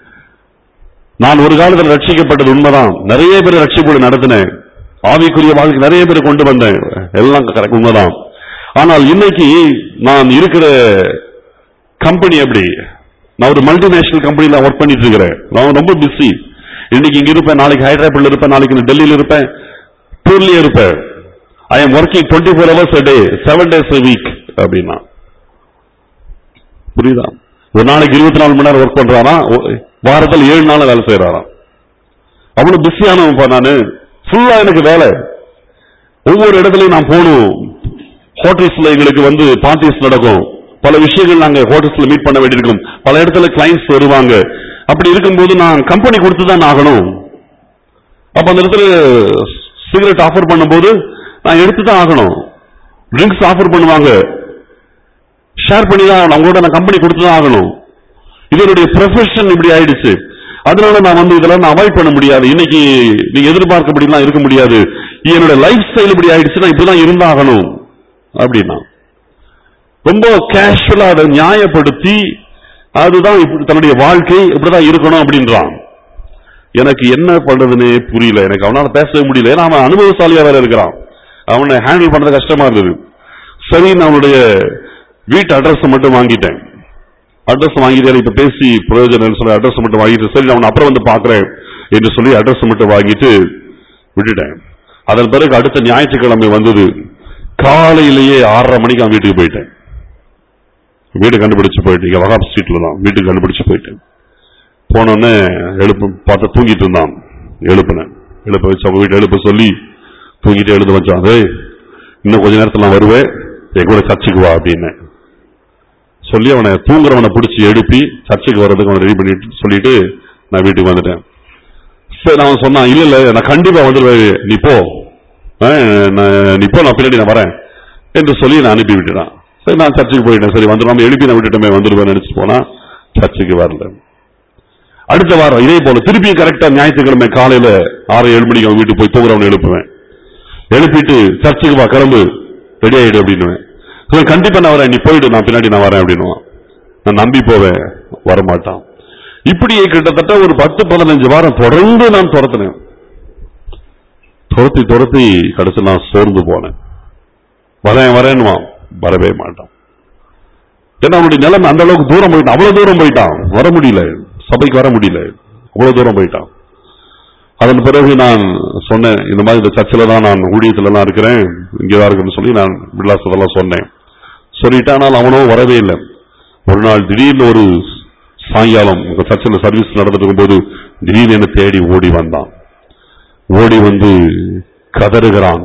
நான் ஒரு காலத்தில் ரட்சிக்கப்பட்டது உண்மைதான் நிறைய பேர் ரட்சிப்புகளை நடத்தினேன் ஆவிக்குரிய வாழ்க்கை நிறைய பேர் கொண்டு வந்தேன் எல்லாம் correct உண்மைதான் ஆனால் இன்னைக்கு நான் இருக்கிற கம்பெனி எப்படி நான் ஒரு மல்டிநேஷனல் கம்பெனில ஒர்க் பண்ணிட்டு இருக்கிறேன் நான் ரொம்ப பிஸி இன்னைக்கு இங்க இருப்பேன் நாளைக்கு ஹைதராபாத்ல இருப்பேன் நாளைக்கு நான் டெல்லியில இருப்பேன் டூர்லயே இருப்பேன் I am working twenty four hours day seven days week அப்படின்னா புரியுதா ஒரு நாளைக்கு இருபத்தி நாலு மணி நேரம் ஒர்க் பண்றானா வாரத்தில் ஏழு நாள் வேலை செய்யறாராம் அவ்வளவு பிஸியானவன் நானு ஃபுல்லா எனக்கு வேலை ஒவ்வொரு இடத்துலயும் நான் போகணும் ஹோட்டல்ஸ்ல எங்களுக்கு வந்து பார்ட்டிஸ் நடக்கும் பல விஷயங்கள் நாங்க ஹோட்டல்ஸ்ல மீட் பண்ண வேண்டியிருக்கும் பல இடத்துல கிளைண்ட்ஸ் வருவாங்க அப்படி இருக்கும்போது நான் கம்பெனி கொடுத்து தான் ஆகணும் அப்ப அந்த இடத்துல சிகரெட் ஆஃபர் பண்ணும்போது நான் எடுத்து தான் ஆகணும் ட்ரிங்க்ஸ் ஆஃபர் பண்ணுவாங்க ஷேர் பண்ணி தான் ஆகணும் அவங்களோட நான் கம்பெனி கொடுத்து தான் ஆகணும் இது என்னுடைய ப்ரொஃபஷன் இப்படி ஆயிடுச்சு அதனால நான் வந்து இதெல்லாம் நான் அவாய்ட் பண்ண முடியாது இன்னைக்கு நீங்க எதிர்பார்க்கப்படிலாம் இருக்க முடியாது என்னோட லைஃப் ஸ்டைல் இப்படி ஆயிடுச்சுன்னா இப்படிதான் இருந்தாகணும் அப்படின்னா ரொம்ப கேஷுவலா அதை நியாயப்படுத்தி அதுதான் இப்படி தன்னுடைய வாழ்க்கை இப்படிதான் இருக்கணும் அப்படின்றான் எனக்கு என்ன பண்றதுன்னே புரியல எனக்கு அவனால பேசவே முடியல ஏன்னா அவன் அனுபவசாலியா வேற இருக்கிறான் அவனை ஹேண்டில் பண்றது கஷ்டமா இருந்தது சரி நான் அவனுடைய வீட்டு அட்ரஸ் மட்டும் வாங்கிட்டேன் அட்ரஸ் வாங்கிட்டு இப்ப பேசி பிரயோஜனம் சொல்லி அட்ரஸ் மட்டும் வாங்கிட்டு சரி நான் அவனை அப்புறம் வந்து பாக்குறேன் என்று சொல்லி அட்ரஸ் மட்டும் வாங்கிட்டு விட்டுட்டேன் அதன் பிறகு அடுத்த ஞாயிற்றுக்கிழமை வந்தது காலையிலேயே ஆறரை மணிக்கு அவன் வீட்டுக்கு போயிட்டேன் வீடு கண்டுபிடிச்சு போயிட்டீங்க வகாப் ஸ்ட்ரீட்ல தான் வீட்டுக்கு கண்டுபிடிச்சு போயிட்டேன் போனோடனே எழுப்பு பார்த்து தூங்கிட்டு இருந்தான் எழுப்புனேன் எழுப்ப வச்சு அவங்க வீட்டு எழுப்ப சொல்லி தூங்கிட்டு எழுத வச்சான் "டேய், இன்னும் கொஞ்ச நேரத்துல நான் வருவேன் என் கூட சர்ச்சுக்கு வா அப்படின்னு சொல்லி அவனை தூங்குறவனை பிடிச்சி எழுப்பி சர்ச்சுக்கு வர்றதுக்கு அவனை ரெடி பண்ணிட்டு சொல்லிட்டு நான் வீட்டுக்கு வந்துட்டேன் சரி அவன் சொன்னான் இல்ல இல்ல நான் கண்டிப்பா வந்துடுவேன் நீ போ ஆ, நான் நீ போ நான் பின்னாடி நான் வரேன் என்று சொல்லி நான் அனுப்பி விட்டுட்டான் சரி நான் சர்ச்சுக்கு போயிட்டேன் சரி வந்து நம்ம எழுப்பி நான் விட்டுட்டோமே வந்துடுவேன் நினைச்சு போனா சர்ச்சுக்கு வரல அடுத்த வாரம் இதே போல திருப்பி கரெக்டா ஞாயிற்றுக்கிழமை காலையில ஆறு ஏழு மணிக்கு அவன் வீட்டுக்கு போய் தூங்குறவனை எழுப்புவேன் எழுப்பிட்டு சர்ச்சுக்கு வா கிளம்பு ரெடி ஆயிடு அப்படின்னுவேன் இவன் கண்டிப்பா நான் வரேன் நீ போயிடு நான் பின்னாடி நான் வரேன் அப்படின்னுவான் நான் நம்பி போவேன் வரமாட்டான் இப்படியே கிட்டத்தட்ட ஒரு பத்து பதினஞ்சு வாரம் தொடர்ந்து நான் துரத்தினேன் துரத்தி துரத்தி கடைசி நான் சோர்ந்து போனேன் வரேன் வரேன்னுவான் வரவே மாட்டான் ஏன்னா அவனுடைய நிலைமை அந்த அளவுக்கு தூரம் போயிட்டான் அவ்வளவு தூரம் போயிட்டான் வர முடியல சபைக்கு வர முடியல அவ்வளவு தூரம் போயிட்டான் அதன் பிறகு நான் சொன்னேன் இந்த மாதிரி இந்த சர்ச்சில் தான் நான் ஊழியத்துல தான் இருக்கிறேன் இங்கே தான் இருக்குன்னு சொல்லி நான் விலாசத்தெல்லாம் சொன்னேன் சொல்லிட்டு ஆனால் அவனும் வரவே இல்லை ஒரு நாள் திடீர்னு ஒரு சாயங்காலம் உங்க சர்ச்சில் சர்வீஸ் நடந்துட்டு இருக்கும்போது திடீர்னு என்ன தேடி ஓடி வந்தான் ஓடி வந்து கதறுகிறான்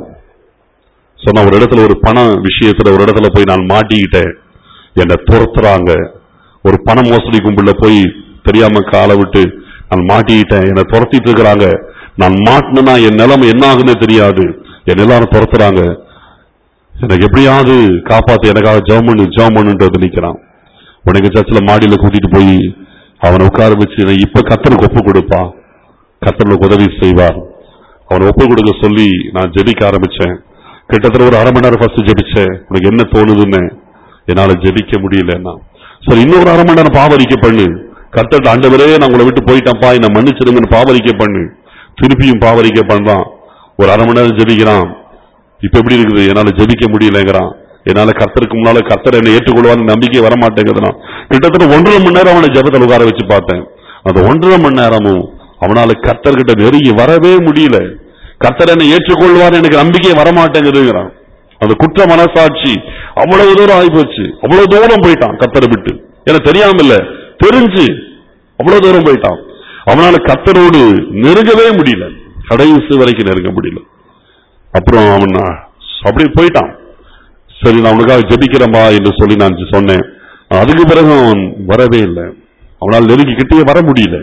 சொன்ன ஒரு இடத்துல ஒரு பண விஷயத்துல ஒரு இடத்துல போய் நான் மாட்டிக்கிட்டேன் என்னை துரத்துறாங்க ஒரு பண மோசடி கும்பல்ல போய் தெரியாம காலை விட்டு நான் மாட்டிக்கிட்டேன் என்னை துரத்திட்டு இருக்கிறாங்க நான் மாட்டினா என் நிலைமை என்ன ஆகுன்னே தெரியாது என் எல்லாரும் துரத்துறாங்க எனக்கு எப்படியாவது காப்பாத்து எனக்காக ஜெபம் பண்ணு ஜெபம் பண்ணுன்றது நிக்கிறான் உனக்கு சர்ச்சில் மாடியில கூட்டிட்டு போய் அவனை உட்கார வச்சு "நான் இப்ப கத்தனுக்கு ஒப்பு கொடுப்பான் கத்தனுக்கு உதவி செய்வார் அவனை ஒப்பு கொடுக்க சொல்லி நான் ஜெபிக்க ஆரம்பிச்சேன் கிட்டத்தட்ட ஒரு அரை மணி நேரம் ஃபர்ஸ்ட் ஜெபிச்சேன் உனக்கு என்ன தோணுதுன்னு என்னால ஜெபிக்க முடியலன்னா சரி இன்னொரு அரை மணி நேரம் பாவரிக்க பண்ணு கத்தட்ட ஆண்டவரே நான் உங்களை விட்டு போயிட்டேன்ப்பா என்ன மன்னிச்சிடுங்கன்னு பாவரிக்க பண்ணு திருப்பியும் பாவரிக்க பண்றான் ஒரு அரை மணி நேரம் ஜெபிக்கிறான் இப்ப எப்படி இருக்குது என்னால ஜெபிக்க முடியலங்கிறான் என்னால கர்த்தருக்கு முன்னால கர்த்தர் என்னை ஏற்றுக்கொள்வான்னு நம்பிக்கை வர மாட்டேங்குதுன்னா கிட்டத்தட்ட ஒன்றரை மணி நேரம் அவனை ஜெபத்தில் உட்கார வச்சு பார்த்தேன் அந்த ஒன்றரை மணி நேரமும் அவனால கர்த்தர்கிட்ட நெருங்கி வரவே முடியல கர்த்தர் என்னை ஏற்றுக்கொள்வார் எனக்கு நம்பிக்கை வரமாட்டேங்குதுங்கிறான் அந்த குற்ற மனசாட்சி அவ்வளவு தூரம் ஆகிப்போச்சு அவ்வளவு தூரம் போயிட்டான் கர்த்தரை விட்டு எனக்கு தெரியாம இல்ல தெரிஞ்சு அவ்வளவு தூரம் போயிட்டான் அவனால கர்த்தரோடு நெருங்கவே முடியல கடைசி வரைக்கும் நெருங்க முடியல அப்புறம் அவன் அப்படியே போயிட்டான் சரி நான் உனக்காக ஜெபிக்கிறேன்பா என்று சொல்லி நான் சொன்னேன் அதுக்கு பிறகு அவன் வரவே இல்லை அவனால் நெருங்கிக்கிட்டே வர முடியல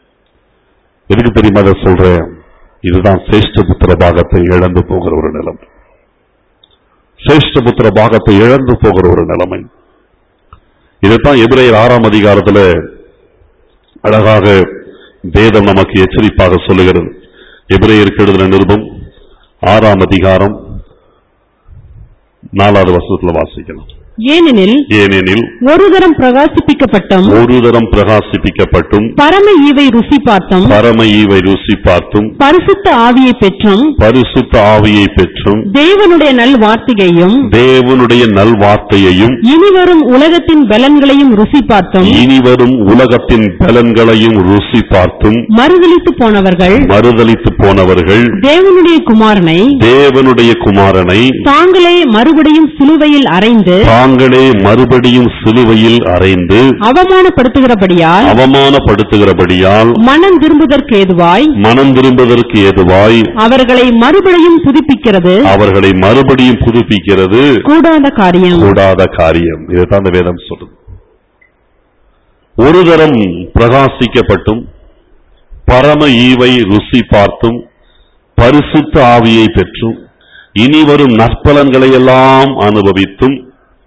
எதுக்கு தெரியுமா அதை சொல்றேன் இதுதான் சேஷ்ட புத்திர பாகத்தை இழந்து போகிற ஒரு நிலைமை சேஷ்ட புத்திர பாகத்தை இழந்து போகிற ஒரு நிலைமை இதைத்தான் எபிரேயர் ஆறாம் அதிகாரத்துல அழகாக வேதம் நமக்கு எச்சரிப்பாக சொல்லுகிறது எபிரேயருக்கு எழுதின நிருபம் ஆறாம் அதிகாரம் நாலாவது வருஷத்துல வாசிக்கலாம் ஏனெனில் ஏனெனில் ஒரு தரம் பிரகாசிப்பிக்கப்பட்டும் ஒரு தரம் பிரகாசிப்பிக்கப்பட்டும் பரம ஈவை ருசி பார்த்தும் பரம ஈவை ருசி பார்த்தும் பரிசுத்த ஆவியை பெற்றும் பரிசுத்த ஆவியை பெற்றும் தேவனுடைய நல் வார்த்தையையும் தேவனுடைய நல்வார்த்தையையும் இனிவரும் உலகத்தின் பலன்களையும் ருசி பார்த்தும் இனிவரும் உலகத்தின் பலன்களையும் ருசி பார்த்தும் மறுதலித்து போனவர்கள் மறுதலித்து போனவர்கள் தேவனுடைய குமாரனை தேவனுடைய குமாரனை தாங்களே மறுபடியும் சிலுவையில் அறைந்து தாங்களே மறுபடியும் சிலுவையில் அறைந்து அவமானப்படுத்துகிறபடியால் அவமானப்படுத்துகிறபடியால் மனம் திரும்புதற்கு ஏதுவாய் மனம் திரும்புவதற்கு ஏதுவாய் அவர்களை மறுபடியும் புதுப்பிக்கிறது அவர்களை மறுபடியும் புதுப்பிக்கிறது கூடாத காரியம் கூடாத காரியம் இதுதான் அந்த வேதம் சொல்லுது ஒரு தரம் பிரகாசிக்கப்பட்டும் பரம ஈவை ருசி பார்த்தும் பரிசுத்த ஆவியை பெற்றும் இனி வரும் நற்பலன்களை எல்லாம் அனுபவித்தும்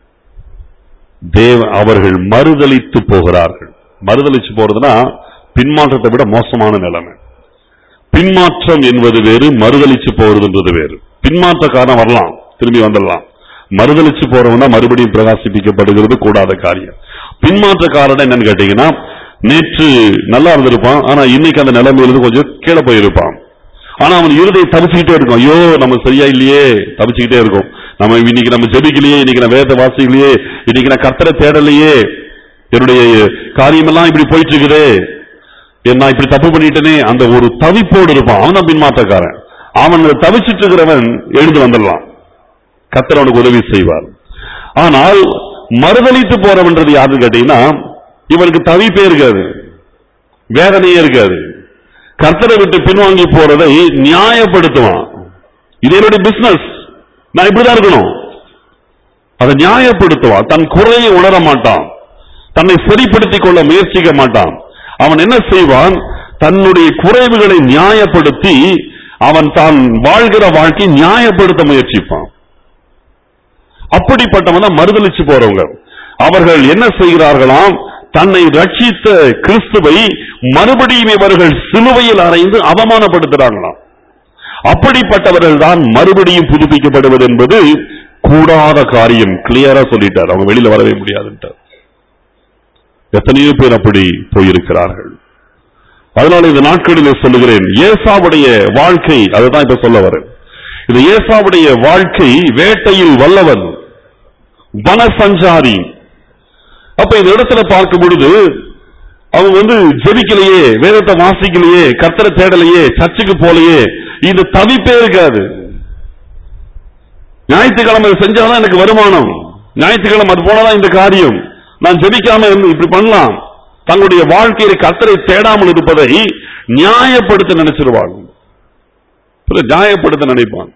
தேவ அவர்கள் மறுதலித்து போகிறார்கள் மறுதலிச்சு போறதுன்னா பின்மாற்றத்தை விட மோசமான நிலைமை பின்மாற்றம் என்பது வேறு மறுதலிச்சு போறதுன்றது வேறு பின்மாற்ற காரணம் வரலாம் திரும்பி வந்துடலாம் மறுதலிச்சு போறவன் தான் மறுபடியும் பிரகாசிப்பிக்கப்படுகிறது கூடாத காரியம் பின்மாற்ற காரணம் என்னன்னு கேட்டீங்கன்னா நேற்று நல்லா இருந்திருப்பான் ஆனா இன்னைக்கு அந்த நிலைமையிலிருந்து கொஞ்சம் கீழே போயிருப்பான் ஆனா அவன் இருதை தவிச்சுக்கிட்டே இருக்கும் ஐயோ நம்ம சரியா இல்லையே தவிச்சுக்கிட்டே இருக்கும் நம்ம இன்னைக்கு நம்ம ஜெபிக்கலையே இன்னைக்கு நான் வேத வாசிக்கலையே இன்னைக்கு நான் கர்த்தரை தேடலையே என்னுடைய காரியமெல்லாம் இப்படி போயிட்டு இருக்குதே என் நான் இப்படி தப்பு பண்ணிட்டேனே அந்த ஒரு தவிப்போடு இருப்பான் அவன் தான் பின்மாற்றக்காரன் அவன் அந்த தவிச்சிட்டு இருக்கிறவன் எழுந்து வந்துடலாம் கர்த்தர் அவனுக்கு உதவி செய்வார் ஆனால் மறுதலித்து போறவன்றது யாருன்னு கேட்டீங்கன்னா இவனுக்கு தவிப்பே இருக்காது வேதனையே இருக்காது கர்த்தரை விட்டு பின்வாங்கி போறதை நியாயப்படுத்துவான் இது என்னுடைய பிசினஸ் நான் இப்படிதான் இருக்கணும் அதை நியாயப்படுத்துவான் தன் குறையை உணர மாட்டான் தன்னை சரிப்படுத்திக் கொள்ள முயற்சிக்க மாட்டான் அவன் என்ன செய்வான் தன்னுடைய குறைவுகளை நியாயப்படுத்தி அவன் தான் வாழ்கிற வாழ்க்கை நியாயப்படுத்த முயற்சிப்பான் அப்படிப்பட்டவன் தான் மறுதலிச்சு போறவங்க அவர்கள் என்ன செய்கிறார்களாம் தன்னை ரட்சித்த கிறிஸ்துவை மறுபடியும் இவர்கள் சிலுவையில் அறைந்து அவமானப்படுத்துறாங்களாம் அப்படிப்பட்டவர்கள் தான் மறுபடியும் புதுப்பிக்கப்படுவது என்பது கூடாத காரியம் கிளியரா சொல்லிட்டார் அவங்க வெளியில வரவே முடியாதுன்ட்டார் எத்தனையோ பேர் அப்படி போயிருக்கிறார்கள் அதனால இந்த நாட்களிலே சொல்லுகிறேன் ஏசாவுடைய வாழ்க்கை அதுதான் இப்ப சொல்ல வரேன் இது ஏசாவுடைய வாழ்க்கை வேட்டையில் வல்லவன் வனசஞ்சாரி அப்ப இந்த இடத்துல பார்க்கும் பொழுது அவங்க வந்து ஜெபிக்கலையே வேதத்தை வாசிக்கலையே கர்த்தரை தேடலையே சர்ச்சுக்கு போலையே இந்த தவிப்பே இருக்காது ஞாயிற்றுக்கிழமை இதை செஞ்சாதான் எனக்கு வருமானம் ஞாயிற்றுக்கிழமை அது போனதான் இந்த காரியம் நான் ஜெபிக்காம இருந்து இப்படி பண்ணலாம் தங்களுடைய வாழ்க்கையை கர்த்தரை தேடாமல் இருப்பதை நியாயப்படுத்த நினைச்சிருவாங்க புரியுதா? நியாயப்படுத்த நினைப்பான்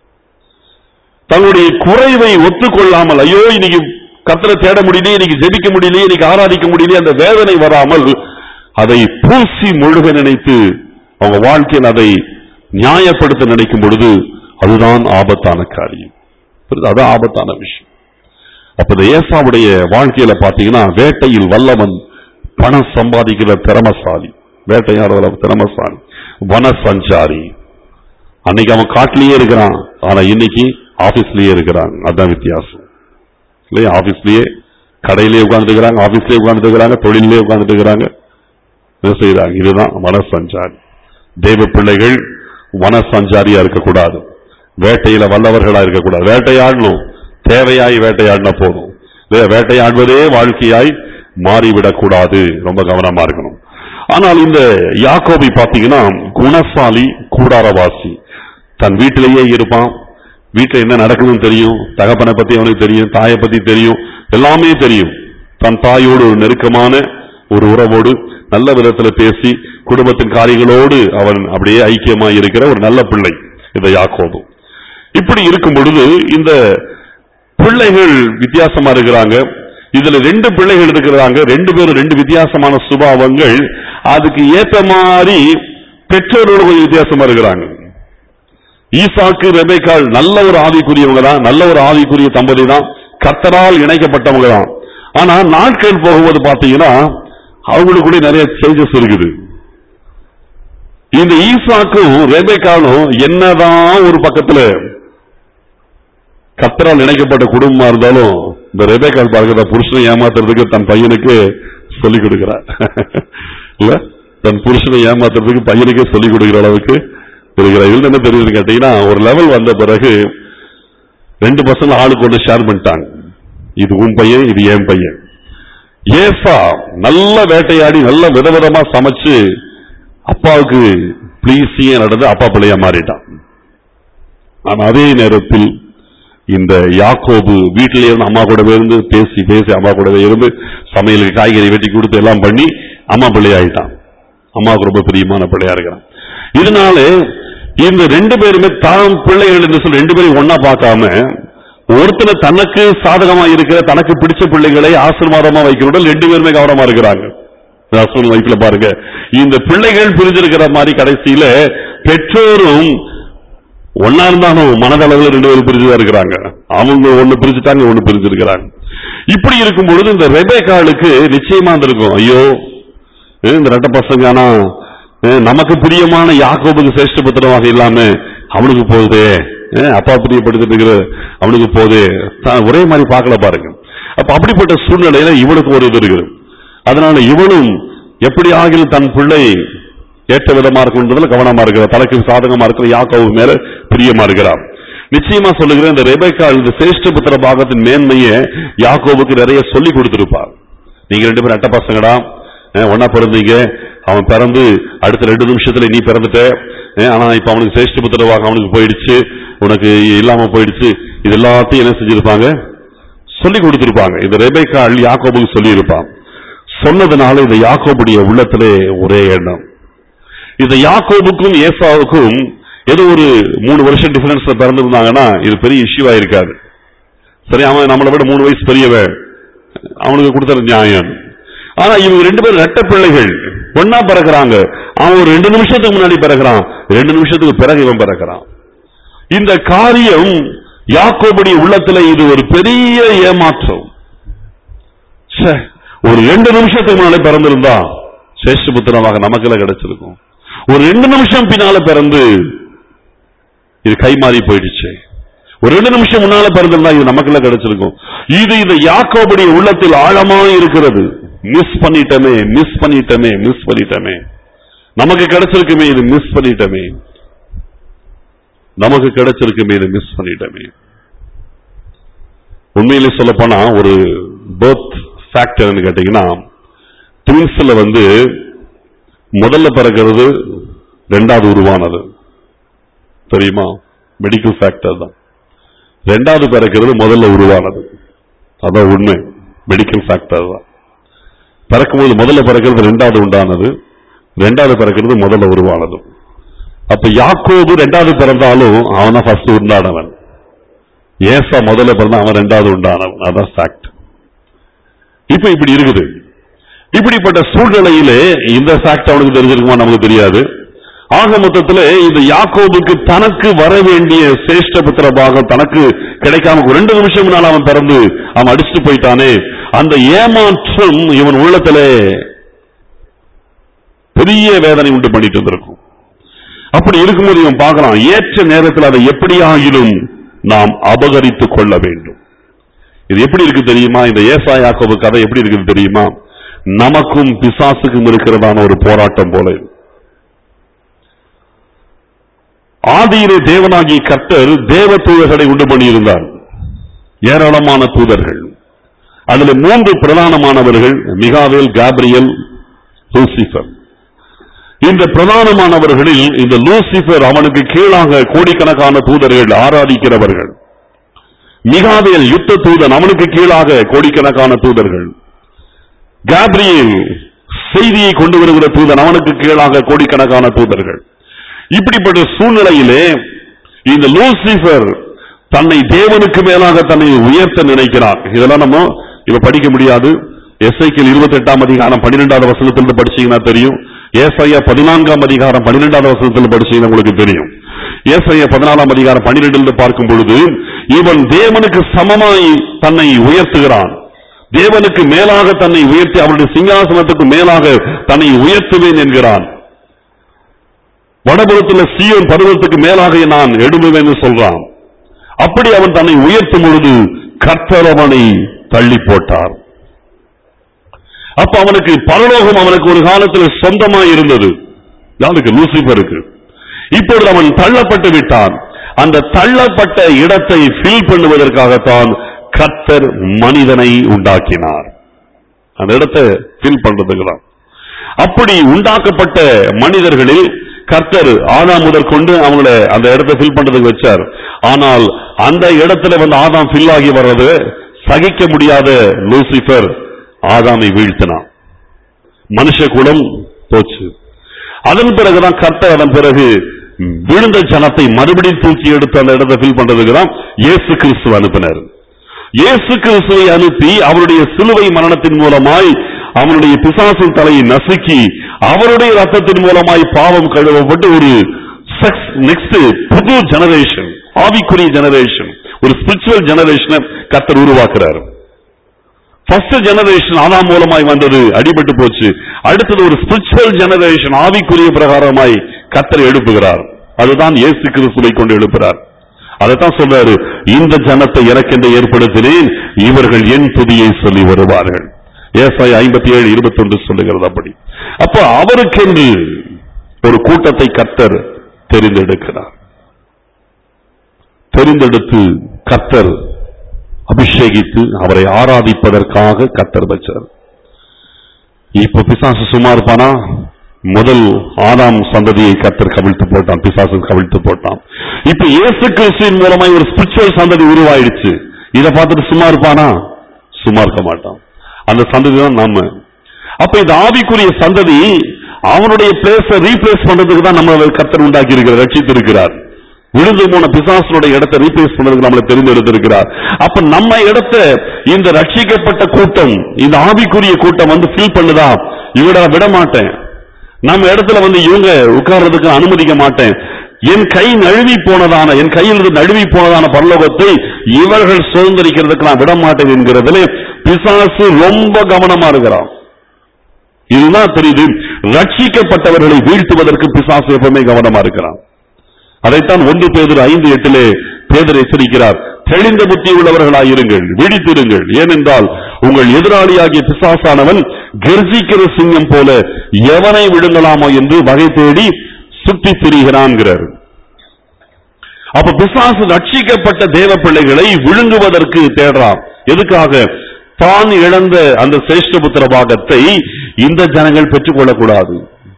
தன்னுடைய குறைவை ஒத்துக்கொள்ளாமல் ஐயோ இன்னைக்கு கர்த்தரை தேட முடியலையே இன்னைக்கு ஜெபிக்க முடியலையே இன்னைக்கு ஆராதிக்க முடியலையே அந்த வேதனை வராமல் அதை பூசி முழுக நினைத்து அவங்க வாழ்க்கையில் அதை நியாயப்படுத்த நினைக்கும் பொழுது அதுதான் ஆபத்தான காரியம் புரியுதா? அது ஆபத்தான விஷயம் அப்ப இந்த ஏசாவுடைய வாழ்க்கையில பாத்தீங்கன்னா வேட்டையில் வல்லவன் பணம் சம்பாதிக்கிற திறமசாலி வேட்டையாடுற திறமசாலி வன சஞ்சாரி அன்னைக்கு அவன் காட்டிலேயே இருக்கிறான் ஆனா இன்னைக்கு ஆபீஸ்லயே இருக்கிறான் அதான் வித்தியாசம் இல்லையா ஆபீஸ்லயே கடையிலேயே உட்கார்ந்துட்டு இருக்கிறாங்க ஆபீஸ்லயே உட்கார்ந்துட்டு இருக்கிறாங்க தொழிலே உட்கார்ந்துட்டு இருக்கிறாங்க என்ன செய்யறாங்க இதுதான் வன சஞ்சாரி தெய்வ பிள்ளைகள் வன சஞ்சாரியா இருக்கக்கூடாது வேட்டையில வல்லவர்களா இருக்கக்கூடாது வேட்டையாடணும் தேவையாய் வேட்டையாடினா போதும் இல்லையா? வேட்டையாடுவதே வாழ்க்கையாய் மாறிவிடக் கூடாது ரொம்ப கவனமா இருக்கணும் ஆனால் இந்த யாக்கோபை பாத்தீங்கன்னா குணசாலி கூடாரவாசி தன் வீட்டிலேயே இருப்பான் வீட்டுல என்ன நடக்குதுன்னு தெரியும் தகப்பனை பத்தி அவனுக்கு தெரியும் தாயை பத்தி தெரியும் எல்லாமே தெரியும் தன் தாயோடு ஒரு நெருக்கமான ஒரு உறவோடு நல்ல விதத்துல பேசி குடும்பத்தின் காரியங்களோடு அவன் அப்படியே ஐக்கியமா இருக்கிற ஒரு நல்ல பிள்ளை இந்த யாக்கோபு இப்படி இருக்கும் பொழுது இந்த பிள்ளைகள் வித்தியாசமா இருக்கிறாங்க இதுல ரெண்டு பிள்ளைகள் இருக்கிறாங்க ரெண்டு பேரும் ரெண்டு வித்தியாசமான சுபாவங்கள் அதுக்கு ஏத்த மாதிரி பெற்றோரோட கொஞ்சம் வித்தியாசமா இருக்கிறாங்க ஈசாக்கு ரெபேக்காள் நல்ல ஒரு ஆவிக்குரியவங்க தான் நல்ல ஒரு ஆவிக்குரிய தம்பதி தான் கர்த்தரால் இணைக்கப்பட்டவங்க தான் ஆனா நாட்கள் போகும்போது பாத்தீங்கன்னா அவங்களுக்குள்ள நிறைய சேஞ்சஸ் இருக்குது இந்த ஈசாக்கும் ரெபேக்காலும் என்னதான் ஒரு பக்கத்துல கத்தரால் இணைக்கப்பட்ட குடும்பமா இருந்தாலும் இந்த ரெபேக்கால் பாருங்க புருஷனை ஏமாத்துறதுக்கு தன் பையனுக்கு சொல்லிக் கொடுக்கிறார் இல்ல தன் புருஷனை ஏமாத்துறதுக்கு பையனுக்கே சொல்லிக் கொடுக்கிற அளவுக்கு இருக்கிற இதுல என்ன தெரியுதுன்னு கேட்டீங்கன்னா ஒரு லெவல் வந்த பிறகு ரெண்டு பசங்க ஆளுக்கு ஒன்று ஷேர் பண்ணிட்டாங்க இது உன் பையன் இது என் பையன் ஏசா நல்ல வேட்டையாடி நல்ல விதவிதமா சமைச்சு அப்பாவுக்கு பிளீஸிங்க நடந்து அப்பா பிள்ளையா மாறிட்டான் ஆனா அதே நேரத்தில் இந்த யாக்கோபு வீட்டிலே இருந்து அம்மா கூடவே இருந்து பேசி பேசி அம்மா கூடவே இருந்து சமையலுக்கு காய்கறி வெட்டி கொடுத்து எல்லாம் பண்ணி அம்மா பிள்ளையாயிட்டான் அம்மாவுக்கு ரொம்ப பிரியமான பிள்ளையா இருக்கிறான் இதனால இந்த ரெண்டு பேருமே தான் பிள்ளைகள் என்று சொல்லி ரெண்டு பேரையும் ஒன்னா பார்க்காம ஒருத்தனை தனக்கு சாதகமா இருக்கிற தனக்கு பிடிச்ச பிள்ளைகளை ஆசீர்வாதமா வைக்கிறோம் ரெண்டு பேருமே கவனமா இருக்கிறாங்க ஹஸ்பண்ட் வைஃப்ல பாருங்க இந்த பிள்ளைகள் பிரிஞ்சிருக்கிற மாதிரி கடைசியில பெற்றோரும் ஒன்னா இருந்தாலும் மனதளவில் ரெண்டு பேரும் பிரிஞ்சுதான் இருக்கிறாங்க அவங்க ஒண்ணு பிரிச்சுட்டாங்க ஒண்ணு பிரிஞ்சிருக்கிறாங்க இப்படி இருக்கும் பொழுது இந்த ரெபேக்காளுக்கு நிச்சயமா இருந்திருக்கும் ஐயோ ஏ, இந்த ரெட்ட பசங்க ஆனா ஏ, நமக்கு பிரியமான யாக்கோபுக்கு சிரேஷ்ட புத்திரமாக இல்லாம அவனுக்கு போகுதே ஏ, அப்பா பிரியப்படுத்திட்டு இருக்கிற அவனுக்கு போகுதே தான் ஒரே மாதிரி பார்க்கல பாருங்க அப்ப அப்படிப்பட்ட சூழ்நிலையில இவனுக்கு ஒரு இது இருக்குது அதனால இவனும் எப்படி ஆகிலும் தன் பிள்ளை ஏற்ற விதமா இருக்குன்றதுல கவனமா இருக்கிறார் தனக்கு சாதகமா இருக்கிற யாக்கோவு மேல பிரியமா இருக்கிறார் நிச்சயமா சொல்லுகிறேன் இந்த ரெபேக்கா இந்த சிரேஷ்ட புத்திர பாகத்தின் மேன்மையை யாக்கோவுக்கு நிறைய சொல்லி கொடுத்திருப்பார் நீங்க ரெண்டு பேரும் அட்ட பசங்கடா அஹ், ஒண்ணா பிறந்தீங்க அவன் பிறந்து அடுத்த ரெண்டு நிமிஷத்துல நீ பிறந்துட்ட அஹ், ஆனா இப்ப அவனுக்கு சிரேஷ்ட புத்திர பாகம் அவனுக்கு போயிடுச்சு உனக்கு இல்லாம போயிடுச்சு இது எல்லாத்தையும் என்ன செஞ்சிருப்பாங்க சொல்லி கொடுத்திருப்பாங்க இந்த ரெபேக்காள் யாக்கோபுக்கு சொல்லி இருப்பான் சொன்னதுனால இந்த யாக்கோபுடைய உள்ளத்திலே ஒரே எண்ணம் இந்த யாக்கோபுக்கும் ஏசாவுக்கும் ஏதோ ஒரு மூணு வருஷம் டிஃபரன்ஸ்ல பிறந்திருந்தாங்கன்னா இது பெரிய இஷ்யூவா இருக்காது சரி அவன் நம்மளை விட மூணு வயசு பெரியவன் அவனுக்கு கொடுத்தது நியாயம் ஆனா இவங்க ரெண்டு பேரும் ரெட்ட பிள்ளைகள் ஒன்னா பிறக்கிறாங்க அவன் ஒரு ரெண்டு நிமிஷத்துக்கு முன்னாடி பிறக்கிறான் ரெண்டு நிமிஷத்துக்கு பிறகு இவன் பிறக்கிறான் இந்த காரியம் யாக்கோபுடைய உள்ளத்துல இது ஒரு பெரிய ஏமாற்றம் ச்சே, ஒரு ரெண்டு நிமிஷத்துக்கு முன்னாலே பிறந்திருந்தா சேஷ்ட புத்திரமாக நமக்கெல்லாம் கிடைச்சிருக்கும் ஒரு ரெண்டு நிமிஷம் பின்னால பிறந்து இது கை மாறி போயிடுச்சு ஒரு ரெண்டு நிமிஷம் முன்னால பிறந்திருந்தா இது நமக்கெல்லாம் கிடைச்சிருக்கும் இது இந்த யாக்கோபுடைய உள்ளத்தில் ஆழமா இருக்கிறது மிஸ் பண்ணிட்டமே மிஸ் பண்ணிட்டமே மிஸ் பண்ணிட்டமே நமக்கு கிடைச்சிருக்குமே இது மிஸ் பண்ணிட்டமே நமக்கு கிடைச்சிருக்குமே இது மிஸ் பண்ணிட்டமே உண்மையிலே சொல்ல போனா ஒரு பர்த் ஃபேக்டர்னு கேட்டீங்கன்னா ட்வின்ஸ்ல வந்து முதல்ல பிறக்கிறது ரெண்டாவது உருவானது தெரியுமா மெடிக்கல் ஃபேக்டர் தான் ரெண்டாவது பிறக்கிறது முதல்ல உருவானது அதான் உண்மை மெடிக்கல் ஃபேக்டர் தான் பிறக்கும்போது முதல்ல பிறக்கிறது ரெண்டாவது உண்டானது ரெண்டாவது பிறக்கிறது முதல்ல உருவானது அப்ப யாக்கோபு ரெண்டாவது பிறந்தாலும் அவன் தான் ஃபர்ஸ்ட் உண்டானவன் ஏசா முதல்ல பிறந்தா அவன் ரெண்டாவது உண்டானவன் அதான் ஃபேக்ட் இப்ப இப்படி இருக்குது இப்படிப்பட்ட சூழ்நிலையிலே இந்த ஃபேக்ட் அவனுக்கு தெரிஞ்சிருக்குமா நமக்கு தெரியாது ஆக மொத்தத்துல இந்த யாக்கோபுக்கு தனக்கு வர வேண்டிய சிரேஷ்ட புத்திர பாகம் தனக்கு கிடைக்காம ஒரு ரெண்டு நிமிஷம் முன்னால் அவன் பிறந்து அவன் அடிச்சுட்டு போயிட்டானே அந்த ஏமாற்றம் இவன் உள்ளத்திலே பெரிய வேதனை உண்டு பண்ணிட்டு இருந்திருக்கும் அப்படி இருக்கும்போது இவன் பார்க்கறான் ஏற்ற நேரத்தில் அதை எப்படியாகிலும் நாம் அபகரித்துக் கொள்ள வேண்டும் இது எப்படி இருக்கு தெரியுமா இந்த ஏசா யாக்கோபு கதை எப்படி இருக்குது தெரியுமா நமக்கும் பிசாசுக்கும் இருக்கிறதான ஒரு போராட்டம் போல இது. ஆதியிலே தேவனாகிய கர்த்தர் தேவ தூதர்களை உண்டு பண்ணியிருந்தார் ஏராளமான தூதர்கள் அதுல மூன்று பிரதானமானவர்கள் மிகாவேல் காப்ரியல் லூசிபர் இந்த பிரதானமானவர்களில் இந்த லூசிபர் அவனுக்கு கீழாக கோடிக்கணக்கான தூதர்கள் ஆராதிக்கிறவர்கள் மிகாவேல் யுத்த தூதன் அவனுக்கு கீழாக கோடிக்கணக்கான தூதர்கள் காப்ரியேல் செய்தியை கொண்டு வருகிற தூதன் அவனுக்கு கீழாக கோடிக்கணக்கான தூதர்கள் இப்படிப்பட்ட சூழ்நிலையிலே இந்த லூசிபர் தன்னை தேவனுக்கு மேலாக தன்னை உயர்த்த நினைக்கிறார் இதெல்லாம் நம்ம இப்ப படிக்க முடியாது எஸ்ஐக்கில் இருபத்தி எட்டாம் அதிகாரம் பன்னிரெண்டாவது வசனத்திலிருந்து படிச்சீங்கன்னா தெரியும் ஏசையா பதினான்காம் அதிகாரம் பன்னிரெண்டாவது வசனத்தில் படிச்சீங்கன்னா உங்களுக்கு தெரியும் ஏசையா பதினாலாம் அதிகாரம் பன்னிரெண்டிலிருந்து பார்க்கும் பொழுது இவன் தேவனுக்கு சமமாய் தன்னை உயர்த்துகிறான் தேவனுக்கு மேலாக தன்னை உயர்த்தி அவருடைய சிங்காசனத்துக்கு மேலாக தன்னை உயர்த்துவேன் என்கிறான் வடபுறத்தில் சீயோன் பருவத்துக்கு மேலாக நான் எழும்புவேன் சொல்றான் அப்படி அவன் தன்னை உயர்த்தும் பொழுது கர்த்தர் அவனை தள்ளி போட்டார் அப்ப அவனுக்கு பரலோகம் அவனுக்கு ஒரு காலத்தில் சொந்தமாய் இருந்தது யாருக்கு லூசிபருக்கு இப்பொழுது அவன் தள்ளப்பட்டு விட்டான் அந்த தள்ளப்பட்ட இடத்தை ஃபில் பண்ணுவதற்காகத்தான் கர்த்தர் மனிதனை உண்டாக்கினார் அந்த இடத்தை ஃபில் பண்றதுக்கு தான் அப்படி உண்டாக்கப்பட்ட மனிதர்களில் கர்த்தர் ஆதாம் முதற் கொண்டு அவங்கள அந்த இடத்தை ஃபில் பண்றதுக்கு வச்சார் ஆனால் அந்த இடத்துல வந்து ஆதாம் ஃபில் ஆகி வர்றது சகிக்க முடியாத லூசிபர் ஆதாமை வீழ்த்தினான் மனுஷ குலம் போச்சு அதன் பிறகுதான் கர்த்தர் அதன் பிறகு விழுந்த ஜனத்தை மறுபடியும் தூக்கி எடுத்து அந்த இடத்தை ஃபில் பண்றதுக்கு தான் இயேசு கிறிஸ்துவ அனுப்பினார் இயேசு கிறிஸ்துவை அனுப்பி அவருடைய சிலுவை மரணத்தின் மூலமாய் அவனுடைய பிசாசின் தலையை நசுக்கி அவருடைய ரத்தத்தின் மூலமாய் பாவம் கழுவப்பட்டு ஒரு செக்ஸ் நெக்ஸ்ட் புது ஜெனரேஷன் ஆவிக்குரிய ஜெனரேஷன் ஒரு ஸ்பிரிச்சுவல் ஜெனரேஷனை கர்த்தர் உருவாக்குறாரு ஃபர்ஸ்ட் ஜெனரேஷன் ஆதாம் மூலமாய் வந்தது அடிபட்டு போச்சு அடுத்தது ஒரு ஸ்பிரிச்சுவல் ஜெனரேஷன் ஆவிக்குரிய பிரகாரமாய் கர்த்தர் எழுப்புகிறார் அதுதான் இயேசு கிறிஸ்துவை கொண்டு எழுப்புகிறார் அதைத்தான் சொல்றாரு இந்த ஜனத்தை எனக்கென்று ஏற்படுத்தினேன் இவர்கள் என் துதியை சொல்லி வருவார்கள் ஏசாய் ஐம்பத்தி ஏழு இருபத்தி ஒன்று சொல்லுகிறது அப்படி அப்ப அவருக்கென்று ஒரு கூட்டத்தை கர்த்தர் தெரிந்தெடுக்கிறார் தெரிந்தெடுத்து கர்த்தர் அபிஷேகித்து அவரை ஆராதிப்பதற்காக கர்த்தர் வச்சார் இப்ப பிசாசு சும்மா இருப்பானா முதல் ஆதாம் சந்ததியை கர்த்தர் கவிழ்த்து போட்டான் பிசாசு கவிழ்த்து போட்டான் இப்ப இயேசு கிறிஸ்துவின் மூலமாய் ஒரு ஸ்பிரிச்சுவல் சந்ததி உருவாயிடுச்சு இதை பார்த்துட்டு சும்மா இருப்பானா சும்மா இருக்க மாட்டான் அந்த சந்ததி தான் நாம அப்ப இந்த ஆவிக்குரிய சந்ததி அவனுடைய பிளேஸ ரீப்ளேஸ் பண்றதுக்கு தான் நம்ம கர்த்தர் உண்டாக்கி இருக்கிறார் ரட்சித்து இருக்கிறார் விழுந்து போன பிசாசனுடைய இடத்தை ரீப்ளேஸ் பண்றதுக்கு நம்மளை தெரிந்தெடுத்திருக்கிறார் அப்ப நம்ம இடத்தை இந்த ரட்சிக்கப்பட்ட கூட்டம் இந்த ஆவிக்குரிய கூட்டம் வந்து ஃபில் பண்ணுதா இவட விட மாட்டேன் நம்ம இடத்துல வந்து இவங்க உட்கார்றதுக்கு அனுமதிக்க மாட்டேன் என் கை நழுவி போனதான என் கையிலிருந்து நழுவி போனதான பரலோகத்தை இவர்கள் சுதந்திரிக்கிறதுக்கு நான் விட மாட்டேன் என்கிறதுல பிசாசு ரொம்ப கவனமா இருக்கிறான் இதுதான் தெரியுது ரட்சிக்கப்பட்டவர்களை வீழ்த்துவதற்கு பிசாசு எப்பவுமே கவனமா இருக்கிறான் அதைத்தான் ஒன்று பேதர் ஐந்து எட்டிலே பேதர் எச்சரிக்கிறார் தெளிந்த புத்தி உள்ளவர்களாயிருங்கள் விழித்திருங்கள் ஏனென்றால் உங்கள் எதிராளியாகிய பிசாசானவன் கர்ஜிக்கிற சிங்கம் போல எவனை விழுங்கலாமோ என்று வகை தேடி சுற்றி திரிகிறான்கிறார் அப்ப பிசாசு ரட்சிக்கப்பட்ட தேவ பிள்ளைகளை விழுங்குவதற்கு தேடுறான் எதுக்காக தான் இழந்த அந்த சிரேஷ்டபுத்திர பாகத்தை இந்த ஜனங்கள் பெற்றுக்கொள்ளக்கூடாது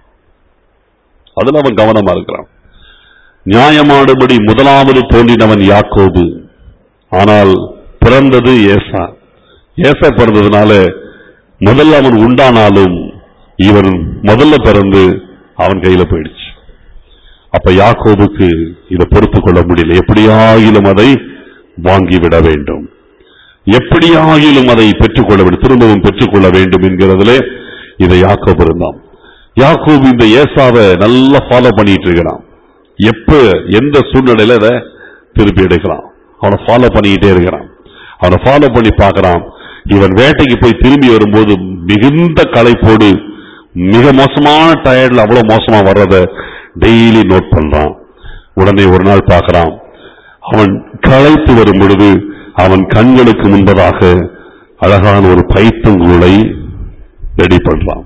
அதுல அவன் கவனமா இருக்கிறான் நியாயமானபடி முதலாவது தோன்றினவன் யாக்கோபு ஆனால் பிறந்தது ஏசா ஏசா பிறந்ததுனால முதல்ல அவன் உண்டானாலும் இவன் முதல்ல பிறந்து அவன் கையில போயிடுச்சு அப்ப யாக்கோபுக்கு இதை பொறுத்துக் கொள்ள முடியல எப்படியாகிலும் அதை வாங்கிவிட வேண்டும் எப்படியாகிலும் அதை பெற்றுக்கொள்ள வேண்டும் திரும்பவும் பெற்றுக்கொள்ள வேண்டும் என்கிறதுலே இதை யாக்கோபு இருந்தான் யாக்கோபு இந்த ஏசாவை நல்லா ஃபாலோ பண்ணிட்டு இருக்கிறான் எப்ப எந்த சூழ்நிலையில அதை திருப்பி எடுக்கிறான் அவனை ஃபாலோ பண்ணிக்கிட்டே இருக்கிறான் அவனை ஃபாலோ பண்ணி பார்க்கறான் இவன் வேட்டைக்கு போய் திரும்பி வரும்போது மிகுந்த களைப்போடு மிக மோசமான டயர்ட்ல அவ்வளவு மோசமா வர்றத டெய்லி நோட் பண்றான் உடனே ஒரு நாள் பார்க்கறான் அவன் களைத்து வரும் பொழுது அவன் கண்களுக்கு முன்பதாக அழகான ஒரு பைத்தங்குளை ரெடி பண்றான்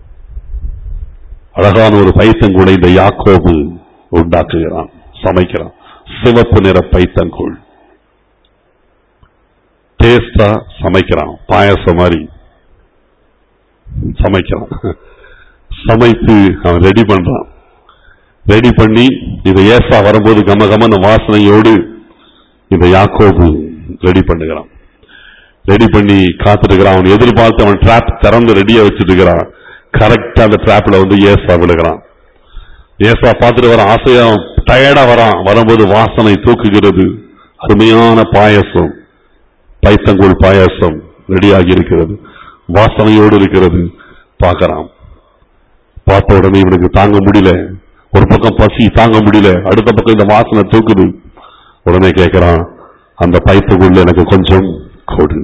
அழகான ஒரு பைத்தங்குளை இந்த யாக்கோபு உண்டாக்குகிறான் சமைக்கிறான் சிவப்பு நிற பைத்தங்குள் டேஸ்டா சமைக்கிறான் பாயசம் மாதிரி சமைக்கிறான் சமைத்து அவன் ரெடி பண்றான் ரெடி பண்ணி இதை ஏசா வரும்போது கம கமன வாசனையோடு இந்த யாக்கோபு ரெடி பண்ணுகிறான் ரெடி பண்ணி காத்துருக்கிறான் அவன் எதிர்பார்த்து அவன் ட்ராப் திறந்து ரெடியா வச்சுட்டு இருக்கிறான் கரெக்டா அந்த ட்ராப்ல வந்து ஏசா விழுகிறான் ஏசா பார்த்துட்டு வரான் ஆசையா டயர்டா வரான் வரும்போது வாசனை தூக்குகிறது அருமையான பாயசம் பைத்தங்கூழ் பாயாசம் ரெடியாகி இருக்கிறது வாசனையோடு இருக்கிறது பார்க்கறான் பார்த்த உடனே இவனுக்கு தாங்க முடியல ஒரு பக்கம் பசி தாங்க முடியல அடுத்த பக்கம் இந்த வாசனை தூக்குது உடனே கேட்கிறான் அந்த பைப்புக்குள்ள எனக்கு கொஞ்சம் கொடு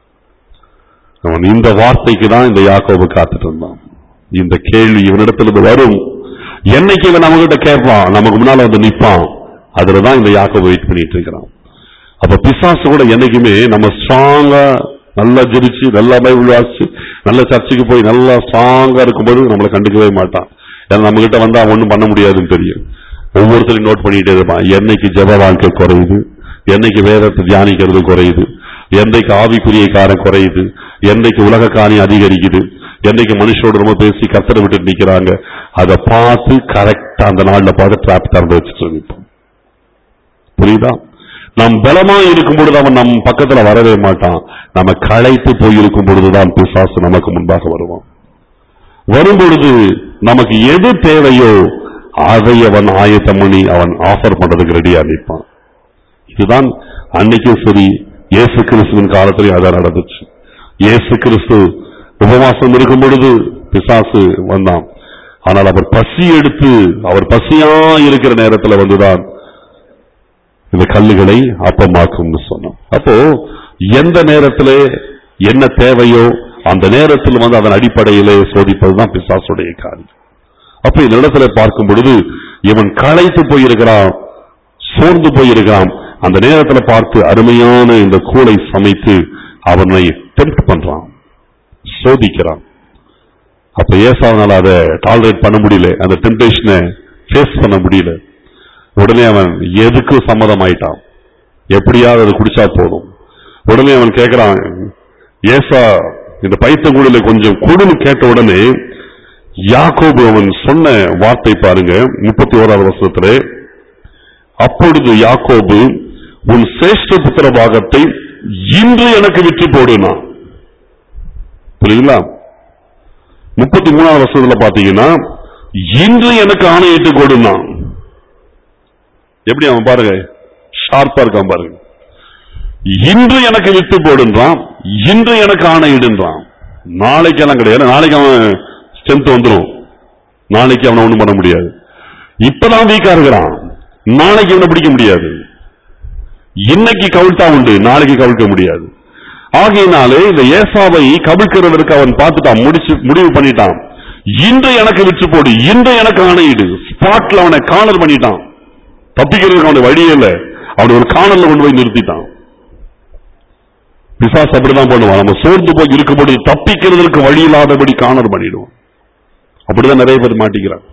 அவன் இந்த வார்த்தைக்கு தான் இந்த யாக்கோபு காத்துட்டு இருந்தான் இந்த கேள்வி இவனிடத்திலிருந்து வரும் என்னைக்கு இவன் நம்ம கிட்ட கேட்பான் நமக்கு முன்னால வந்து நிப்பான் அதுலதான் இந்த யாக்கோபு வெயிட் பண்ணிட்டு இருக்கிறான் அப்ப பிசாசு கூட என்னைக்குமே நம்ம ஸ்ட்ராங்கா நல்லா ஜெபிச்சு நல்லா பைபிள் வாசிச்சு நல்ல சர்ச்சுக்கு போய் நல்லா ஸ்ட்ராங்கா இருக்கும்போது நம்மளை கண்டுக்கவே மாட்டான் ஏன்னா நம்ம கிட்ட வந்தா ஒண்ணும் பண்ண முடியாதுன்னு தெரியும் ஒவ்வொருத்தரையும் நோட் பண்ணிட்டே இருப்பான் என்னைக்கு ஜெப வாழ்க்கை குறையுது என்னைக்கு வேதத்தை தியானிக்கிறது குறையுது என்னைக்கு ஆவிக்குரிய காரம் குறையுது என்னைக்கு உலக காரியம் அதிகரிக்குது என்னைக்கு மனுஷோட ரொம்ப பேசி கத்தரை விட்டு நிக்கிறாங்க அதை பார்த்து கரெக்டா அந்த நாள்ல பார்த்து டிராப் திறந்து வச்சுட்டு நிற்போம் புரியுதா நாம் பலமா இருக்கும் பொழுது அவன் நம் பக்கத்துல வரவே மாட்டான் நம்ம களைத்து போயிருக்கும் பொழுதுதான் பிசாசு நமக்கு முன்பாக வருவான் வரும் பொழுது நமக்கு எது தேவையோ அதை அவன் ஆயத்தம் பண்ணி அவன் ஆஃபர் பண்றதுக்கு ரெடியா நிற்பான் இதுதான் அன்னைக்கும் சரி இயேசு கிறிஸ்துவின் காலத்திலேயும் அதான் நடந்துச்சு இயேசு கிறிஸ்து உபவாசம் இருக்கும் பொழுது பிசாசு வந்தான் ஆனால் அவர் பசி எடுத்து அவர் பசியா இருக்கிற நேரத்துல வந்துதான் இந்த கல்லுகளை அப்பமாக்கும்னு சொன்னோம் அப்போ எந்த நேரத்திலே என்ன தேவையோ அந்த நேரத்தில் வந்து அதன் அடிப்படையிலே சோதிப்பதுதான் பிசாசுடைய காரியம் அப்ப இந்த இடத்துல பார்க்கும் பொழுது இவன் களைத்து போயிருக்கிறான் சோர்ந்து போயிருக்கிறான் அந்த நேரத்துல பார்த்து அருமையான இந்த கூளை சமைத்து அவனை டெம்ப்ட் பண்றான் சோதிக்கிறான் அப்ப ஏசாவனால அதை டாலரேட் பண்ண முடியல அந்த டெம்டேஷனை ஃபேஸ் பண்ண முடியல உடனே அவன் எதுக்கும் சம்மதம் ஆயிட்டான் எப்படியாவது அதை குடிச்சா போதும் உடனே அவன் கேட்கிறான் ஏசா இந்த பைத்தங்குடியில கொஞ்சம் கொடுன்னு கேட்ட உடனே யாக்கோபு அவன் சொன்ன வார்த்தை பாருங்க முப்பத்தி ஓராவது வருஷத்துல அப்பொழுது யாக்கோபு உன் சிரேஷ்ட புத்திர பாகத்தை இன்று எனக்கு விற்று போடுனா புரியுங்களா முப்பத்தி மூணாவது வருஷத்துல பாத்தீங்கன்னா இன்று எனக்கு ஆணையிட்டு கொடுனா எப்படி அவன் பாருங்க ஷார்ப்பா இருக்கான் பாருங்க இன்று எனக்கு வித்து போடுன்றான் இன்று எனக்கு ஆணையிடுன்றான் நாளைக்கு எல்லாம் கிடையாது நாளைக்கு அவன் ஸ்ட்ரென்த் வந்துடும் நாளைக்கு அவனை ஒண்ணும் பண்ண முடியாது இப்பதான் வீக்கா இருக்கிறான் நாளைக்கு அவனை பிடிக்க முடியாது இன்னைக்கு கவிழ்த்தா உண்டு நாளைக்கு கவிழ்க்க முடியாது ஆகையினாலே இந்த ஏசாவை கவிழ்க்கிறதற்கு அவன் பார்த்துட்டான் முடிச்சு முடிவு பண்ணிட்டான் இன்று எனக்கு விற்று போடு இன்று எனக்கு ஆணையிடு ஸ்பாட்ல அவனை காணல் பண்ணிட்டான் தப்பிக்கிறதுக்கு அவனுக்கு வழியே இல்ல அவனை ஒரு காணல்ல கொண்டு போய் நிறுத்திட்டான் பிசாஸ் அப்படிதான் பண்ணுவான் நம்ம சோர்ந்து போய் இருக்கும்போது தப்பிக்கிறதற்கு வழி இல்லாதபடி காணல் பண்ணிடுவான் அப்படிதான் நிறைய பேர் மாட்டிக்கிறான்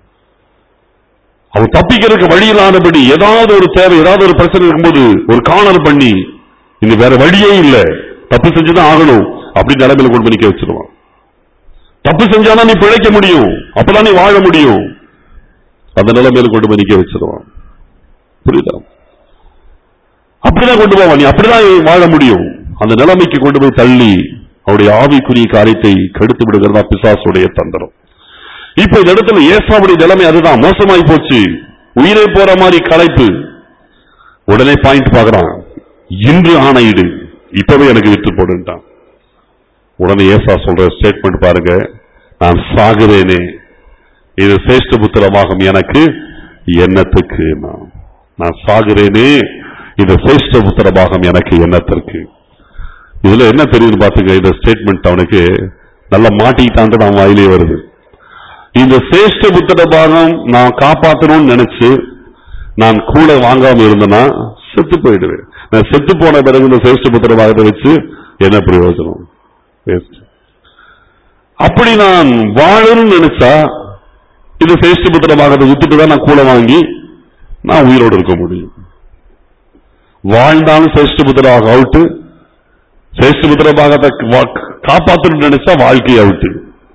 அவன் தப்பிக்கிறதுக்கு வழி இல்லாதபடி ஏதாவது ஒரு தேவை ஏதாவது ஒரு பிரச்சனை இருக்கும்போது ஒரு காணல் பண்ணி இனி வேற வழியே இல்ல தப்பு செஞ்சுதான் ஆகணும் அப்படி நிலைமையில கொண்டு போய் நிக்க வச்சிருவான் தப்பு செஞ்சாதான் நீ பிழைக்க முடியும் அப்பதான் நீ வாழ முடியும் அந்த நிலைமையில கொண்டு போய் நிக்க வச்சிருவான் புரியுதா அப்படிதான் கொண்டு போவான் நீ அப்படிதான் வாழ முடியும் அந்த நிலைமைக்கு கொண்டு போய் தள்ளி அவருடைய ஆவிக்குரிய காரியத்தை கெடுத்து விடுகிறதா பிசாசுடைய தந்திரம் இப்ப இந்த இடத்துல ஏசாவுடைய நிலைமை அதுதான் மோசமாய் போச்சு உயிரை போற மாதிரி களைப்பு உடனே பாயிண்ட் பார்க்கறான் இன்று ஆணையிடு இப்பவே எனக்கு விட்டு போடுன்ட்டான் உடனே ஏசா சொல்ற ஸ்டேட்மெண்ட் பாருங்க நான் சாகுறேனே இது சேஷ்ட புத்திரமாகும் எனக்கு எண்ணத்துக்கு நான் நான் சாகுறேனே இது சேஷ்ட புத்திரமாகும் எனக்கு எண்ணத்திற்கு இதுல என்ன தெரியுது பாத்துங்க இந்த ஸ்டேட்மெண்ட் அவனுக்கு நல்லா மாட்டிக்கிட்டான்ட்டு அவன் வாயிலே வருது இந்த சேஷ்ட புத்திர பாகம் நான் காப்பாத்தணும்னு நினைச்சு நான் கூட வாங்காம இருந்தேன்னா செத்து போயிடுவேன் நான் செத்து போன பிறகு இந்த சேஷ்ட புத்திர பாகத்தை வச்சு என்ன பிரயோஜனம் Waste. அப்படி நான் வாழணும்னு நினைச்சா இது சேஷ்ட புத்திர பாகத்தை வித்துட்டு தான் நான் கூட வாங்கி நான் உயிரோடு இருக்க முடியும் வாழ்ந்தாலும் சேஷ்ட புத்திராக அவுட்டு சேஷ்ட புத்திர பாகத்தை வா- காப்பாத்தணும்னு நினைச்சா வாழ்க்கை அவுட்டு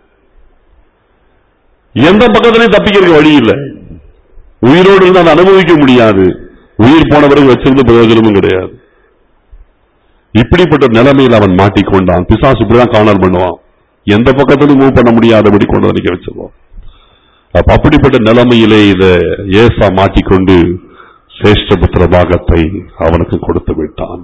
எந்த பக்கத்திலையும் தப்பிக்கிறதுக்கு வழி இல்லை உயிரோடு இருந்து அதை அனுபவிக்க முடியாது உயிர் போன பிறகு வச்சிருந்த பிரயோஜனமும் கிடையாது இப்படிப்பட்ட நிலைமையில் அவன் மாட்டிக்கொண்டான் பிசாசு இப்படிதான் காணல் பண்ணுவான் எந்த பக்கத்திலும் மூவ் பண்ண முடியாதபடி கொண்டு வந்து நிக்க வச்சிருவான் அப்ப அப்படிப்பட்ட நிலைமையிலே இத ஏசா மாட்டிக்கொண்டு சிரேஷ்டபுத்திர பாகத்தை அவனுக்கு கொடுத்து விட்டான்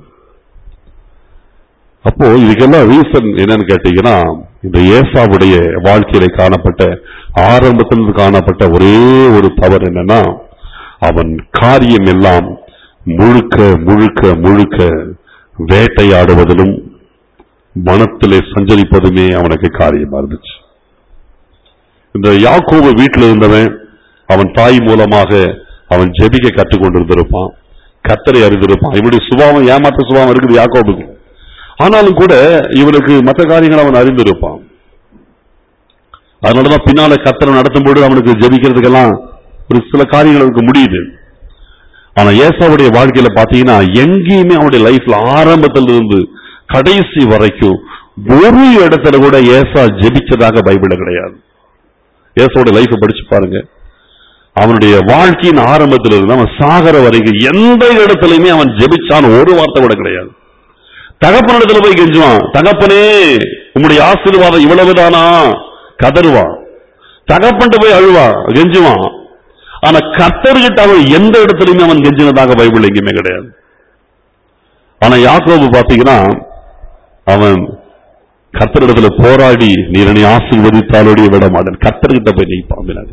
அப்போ இதுக்கெல்லாம் ரீசன் என்னன்னு கேட்டீங்கன்னா இந்த ஏசாவுடைய வாழ்க்கையில காணப்பட்ட ஆரம்பத்தில் காணப்பட்ட ஒரே ஒரு தவறு என்னன்னா அவன் காரியம் எல்லாம் முழுக்க முழுக்க முழுக்க வேட்டையாடுவதிலும் மனத்திலே சஞ்சரிப்பதுமே அவனுக்கு காரியமா இருந்துச்சு இந்த யாக்கோபு வீட்டில் இருந்தவன் அவன் தாய் மூலமாக அவன் ஜெபிக்க கற்றுக் கொண்டிருந்திருப்பான் கத்தரை அறிந்திருப்பான் இவனுடைய சுபாவம் ஏமாற்ற சுபாவம் இருக்குது யாக்கோபுக்கு ஆனாலும் கூட இவனுக்கு மற்ற காரியங்களை அவன் அறிந்திருப்பான் அதனாலதான் பின்னால கத்தரை நடத்தும்போது அவனுக்கு ஜெபிக்கிறதுக்கெல்லாம் ஒரு சில காரியங்கள் அவனுக்கு முடியுது ஆனா ஏசாவுடைய வாழ்க்கையில பாத்தீங்கன்னா எங்கேயுமே அவனுடைய லைஃப்ல ஆரம்பத்துல இருந்து கடைசி வரைக்கும் ஒரு இடத்துல கூட ஏசா ஜெபிச்சதாக பைபிள்ல கிடையாது ஏசாவோட லைஃப் படிச்சு பாருங்க அவனுடைய வாழ்க்கையின் ஆரம்பத்தில் இருந்து அவன் சாகர வரைக்கும் எந்த இடத்துலயுமே அவன் ஜெபிச்சான் ஒரு வார்த்தை கூட கிடையாது தகப்பனிடத்துல போய் கெஞ்சுவான் தகப்பனே உம்முடைய ஆசீர்வாதம் இவ்வளவுதானா கதறுவான் தகப்பன்ட்டு போய் அழுவான் கெஞ்சுவான் ஆனா கர்த்தர்கிட்ட அவன் எந்த இடத்துலயுமே அவன் கெஞ்சினதாக பைபிள் எங்கேயுமே கிடையாது ஆனா யாக்கோபு பாத்தீங்கன்னா அவன் கர்த்தரிடத்துல போராடி நீர் என்னை ஆசீர்வதித்தாலோடைய விட மாட்டேன் கர்த்தர்கிட்ட போய் நீ பாம்பினாரு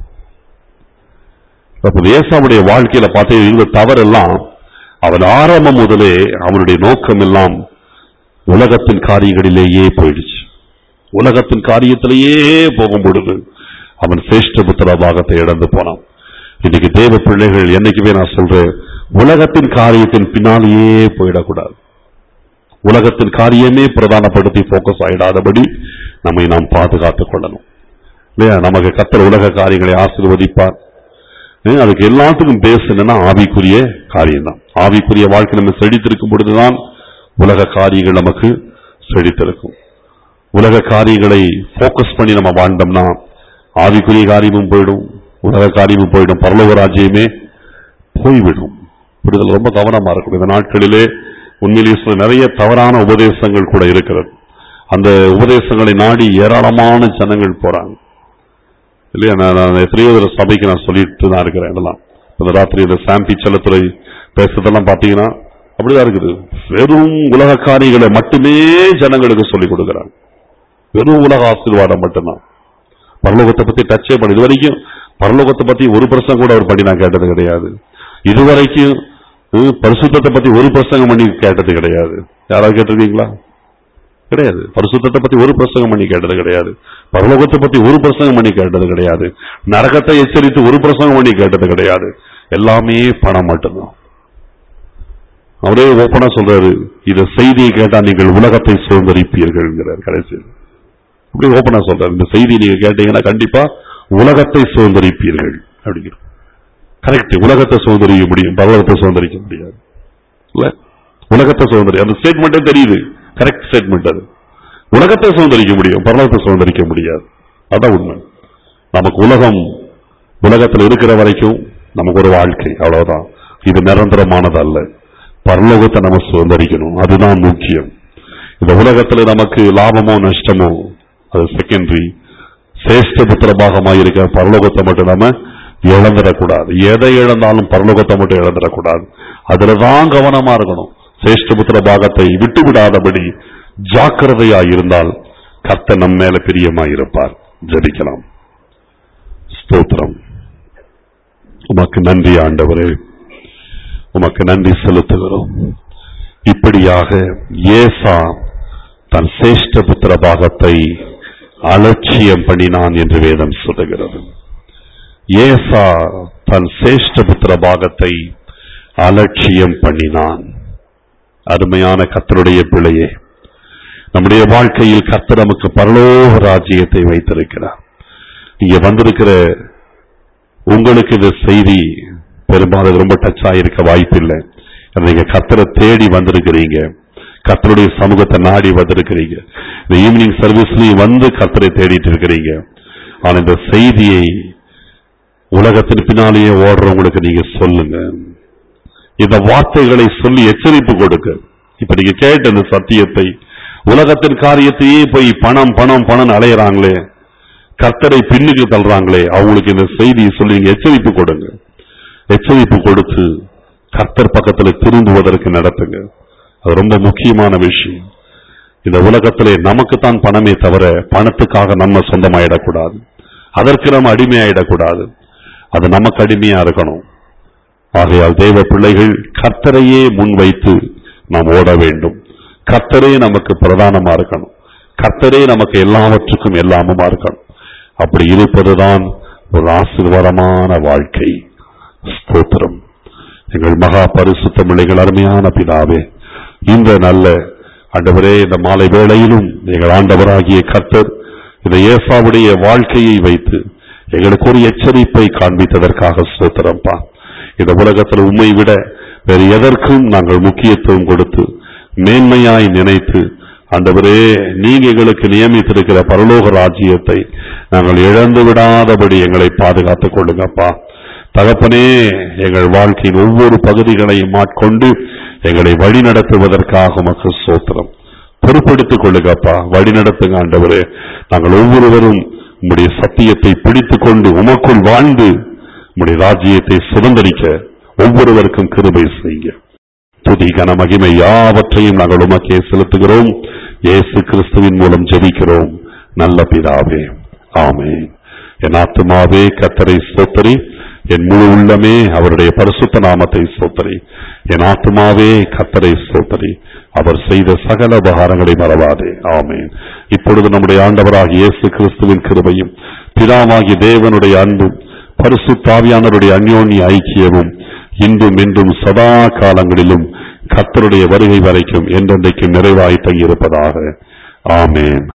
அப்ப ஏசாவுடைய வாழ்க்கையில பார்த்தீங்கன்னா இருந்த தவறெல்லாம் அவன் ஆரம்பம் முதலே அவனுடைய நோக்கம் எல்லாம் உலகத்தின் காரியங்களிலேயே போயிடுச்சு உலகத்தின் காரியத்திலேயே போகும் பொழுது அவன் சிரேஷ்ட புத்திர பாகத்தை இழந்து போனான் இன்னைக்கு தேவ பிள்ளைகள் என்னைக்குமே நான் சொல்றேன் உலகத்தின் காரியத்தின் பின்னாலேயே போயிடக்கூடாது உலகத்தின் காரியமே பிரதானப்படுத்தி போக்கஸ் ஆயிடாதபடி நம்மை நாம் பாதுகாத்துக் கொள்ளணும் இல்லையா நமக்கு கத்தர் உலக காரியங்களை ஆசீர்வதிப்பார் ஏன், அதுக்கு எல்லாத்துக்கும் பேஸ் என்னன்னா ஆவிக்குரிய காரியம்தான் ஆவிக்குரிய வாழ்க்கை நம்ம செழித்திருக்கும் பொழுதுதான் உலக காரியங்கள் நமக்கு செழித்திருக்கும் உலக காரியங்களை போக்கஸ் பண்ணி நம்ம வாழ்ந்தோம்னா ஆவிக்குரிய காரியமும் போயிடும் உலக காரியமும் போயிடும் பரலோக ராஜ்யமே போய்விடும் புரிதல் ரொம்ப கவனமா இருக்கும் இந்த நாட்களிலே உண்மையிலேயே சொல்ல நிறைய தவறான உபதேசங்கள் கூட இருக்கிறது அந்த உபதேசங்களை நாடி ஏராளமான ஜனங்கள் போறாங்க இல்லையா நான் நான் எத்தனையோ ஒரு சபைக்கு நான் சொல்லிட்டு தான் இருக்கிறேன் இதெல்லாம் இந்த ராத்திரி இந்த சாம்பி செல்லத்துறை பேசுறதெல்லாம் பாத்தீங்கன்னா அப்படிதான் இருக்குது வெறும் உலக காரியங்களை மட்டுமே ஜனங்களுக்கு சொல்லிக் கொடுக்குறாங்க வெறும் உலக ஆசீர்வாதம் மட்டும்தான் பரலோகத்தை பத்தி டச்சே பண்ண இது வரைக்கும் பரலோகத்தை பத்தி ஒரு பிரசங்கம் கூட அவர் பண்ணி நான் கேட்டது கிடையாது இதுவரைக்கும் ஹம், பரிசுத்தத்தை பத்தி ஒரு பிரசங்கம் பண்ணி கேட்டது கிடையாது யாராவது கேட்டிருக்கீங்களா கிடையாது பரிசுத்தத்தை பத்தி ஒரு பிரசங்கம் பண்ணி கேட்டது கிடையாது பரலோகத்தை பத்தி ஒரு பிரசங்கம் பண்ணி கேட்டது கிடையாது நரகத்தை எச்சரித்து ஒரு பிரசங்கம் பண்ணி கேட்டது கிடையாது எல்லாமே பணம் மட்டும்தான் அவரே ஓப்பனா சொல்றாரு இந்த செய்தியை கேட்டா நீங்கள் உலகத்தை சுதந்திரிப்பீர்கள்ங்கிறார் கடைசியில் அப்படி ஓப்பனா சொல்றாரு இந்த செய்தி நீங்க கேட்டீங்கன்னா கண்டிப்பா உலகத்தை சுதந்திரிப்பீர்கள் அப்படிங்கிற கரெக்ட் உலகத்தை சுதந்திரிக்க முடியும் பரலோகத்தை சுதந்திரிக்க முடியாது இல்ல உலகத்தை சுதந்திரி அந்த ஸ்டேட்மெண்ட்டே தெரியுது கரெக்ட் ஸ்டேட்மெண்ட் அது உலகத்தை சுதந்திரிக்க முடியும் பரலோகத்தை சுதந்திரிக்க முடியாது அதான் உண்மை நமக்கு உலகம் உலகத்தில் இருக்கிற வரைக்கும் நமக்கு ஒரு வாழ்க்கை அவ்வளவுதான் இது நிரந்தரமானது அல்ல பரலோகத்தை நம்ம சுதந்திரிக்கணும் அதுதான் முக்கியம் இந்த உலகத்துல நமக்கு லாபமோ நஷ்டமோ அது செகண்டரி சிரேஷ்ட புத்திர பாகமாக இருக்கிற பரலோகத்தை மட்டும் நம்ம இழந்துடக்கூடாது எதை இழந்தாலும் பரலோகத்தை மட்டும் இழந்துடக்கூடாது அதுலதான் கவனமா இருக்கணும் சிரேஷ்ட புத்திர பாகத்தை விட்டு விடாதபடி ஜாக்கிரதையா இருந்தால் கர்த்தர் நம் மேல பிரியமாயிருப்பார் ஜெபிக்கலாம் ஸ்தோத்திரம் உமக்கு நன்றி ஆண்டவரே உமக்கு நன்றி செலுத்துகிறோம் இப்படியாக ஏசா தன் சேஷ்ட புத்திர பாகத்தை அலட்சியம் பண்ணினான் என்று வேதம் சொல்லுகிறது ஏசா தன் சேஷ்ட புத்திர பாகத்தை அலட்சியம் பண்ணினான் அருமையான கர்த்தருடைய பிள்ளையே நம்முடைய வாழ்க்கையில் கர்த்தர் நமக்கு பரலோக ராஜ்யத்தை வைத்திருக்கிறார் இங்க வந்திருக்கிற உங்களுக்கு இந்த செய்தி பெரும்பாலும் ரொம்ப டச் ஆயிருக்க வாய்ப்பில்லை நீங்க கர்த்தரை தேடி வந்திருக்கிறீங்க கர்த்தருடைய சமூகத்தை நாடி வந்திருக்கிறீங்க இந்த ஈவினிங் சர்வீஸ்லயும் வந்து கர்த்தரை தேடிட்டு இருக்கிறீங்க ஆனா இந்த செய்தியை உலகத்தின் பின்னாலேயே ஓடுறவங்களுக்கு நீங்க சொல்லுங்க இந்த வார்த்தைகளை சொல்லி எச்சரிப்பு கொடுக்க இப்ப நீங்க கேட்ட இந்த சத்தியத்தை உலகத்தின் காரியத்தையே போய் பணம் பணம் பணம் அலையறாங்களே கர்த்தரை பின்னுக்கு தள்ளுறாங்களே அவங்களுக்கு இந்த செய்தியை சொல்லி நீங்க எச்சரிப்பு கொடுங்க எச்சரிப்பு கொடுத்து கர்த்தர் பக்கத்துல திரும்புவதற்கு நடத்துங்க அது ரொம்ப முக்கியமான விஷயம் இந்த உலகத்திலே நமக்குத்தான் பணமே தவிர பணத்துக்காக நம்ம சொந்தமாயிடக்கூடாது அதற்கு நம்ம அடிமையாயிடக்கூடாது அது நமக்கு அடிமையா இருக்கணும் ஆகையால் தேவ பிள்ளைகள் கர்த்தரையே முன்வைத்து நாம் ஓட வேண்டும் கர்த்தரே நமக்கு பிரதானமா இருக்கணும் கர்த்தரே நமக்கு எல்லாவற்றுக்கும் எல்லாமுமா இருக்கணும் அப்படி இருப்பதுதான் ஒரு ஆசீர்வாதமான வாழ்க்கை ஸ்தோத்திரம் எங்கள் மகா பரிசுத்த பிள்ளைகள் அருமையான பிதாவே இந்த நல்ல ஆண்டவரே இந்த மாலை வேளையிலும் எங்கள் ஆண்டவராகிய கர்த்தர் இந்த ஏசாவுடைய வாழ்க்கையை வைத்து எங்களுக்கு ஒரு எச்சரிப்பை காண்பித்ததற்காக ஸ்தோத்திரம்ப்பா இந்த உலகத்தில் உண்மை விட வேறு எதற்கும் நாங்கள் முக்கியத்துவம் கொடுத்து மேன்மையாய் நினைத்து ஆண்டவரே நீங்க எங்களுக்கு நியமித்திருக்கிற பரலோக ராஜ்யத்தை நாங்கள் இழந்து விடாதபடி எங்களை பாதுகாத்துக் கொள்ளுங்கப்பா தகப்பனே எங்கள் வாழ்க்கையின் ஒவ்வொரு பகுதிகளையும் ஆட்கொண்டு எங்களை வழி நடத்துவதற்காக உமக்கு சோத்திரம் பொறுப்பெடுத்துக் கொள்ளுங்கப்பா வழி நடத்துங்க ஆண்டவரே நாங்கள் ஒவ்வொருவரும் உம்முடைய சத்தியத்தை பிடித்துக் கொண்டு உமக்குள் வாழ்ந்து உம்முடைய ராஜ்யத்தை சுதந்திரிக்க ஒவ்வொருவருக்கும் கிருபை செய்யுங்க துதி கன மகிமை யாவற்றையும் நாங்கள் உமக்கே செலுத்துகிறோம் இயேசு கிறிஸ்துவின் மூலம் ஜெபிக்கிறோம் நல்ல பிதாவே ஆமென் என் ஆத்துமாவே கத்தரை ஸ்தோத்தரி என் முழு உள்ளமே அவருடைய பரிசுத்த நாமத்தை ஸ்தோத்தரி என் ஆத்துமாவே கத்தரை ஸ்தோத்தரி அவர் செய்த சகல உபகாரங்களை மறவாதே ஆமென் இப்பொழுது நம்முடைய ஆண்டவராகிய இயேசு கிறிஸ்துவின் கிருபையும் பிதாவாகிய தேவனுடைய அன்பும் பரிசுத்தாவியானவருடைய அந்யோன்ய ஐக்கியமும் இன்றும் இன்றும் சதா காலங்களிலும் கர்த்தருடைய வருகை வரைக்கும் என்றென்றைக்கும் நிறைவாய் தங்கியிருப்பதாக ஆமென்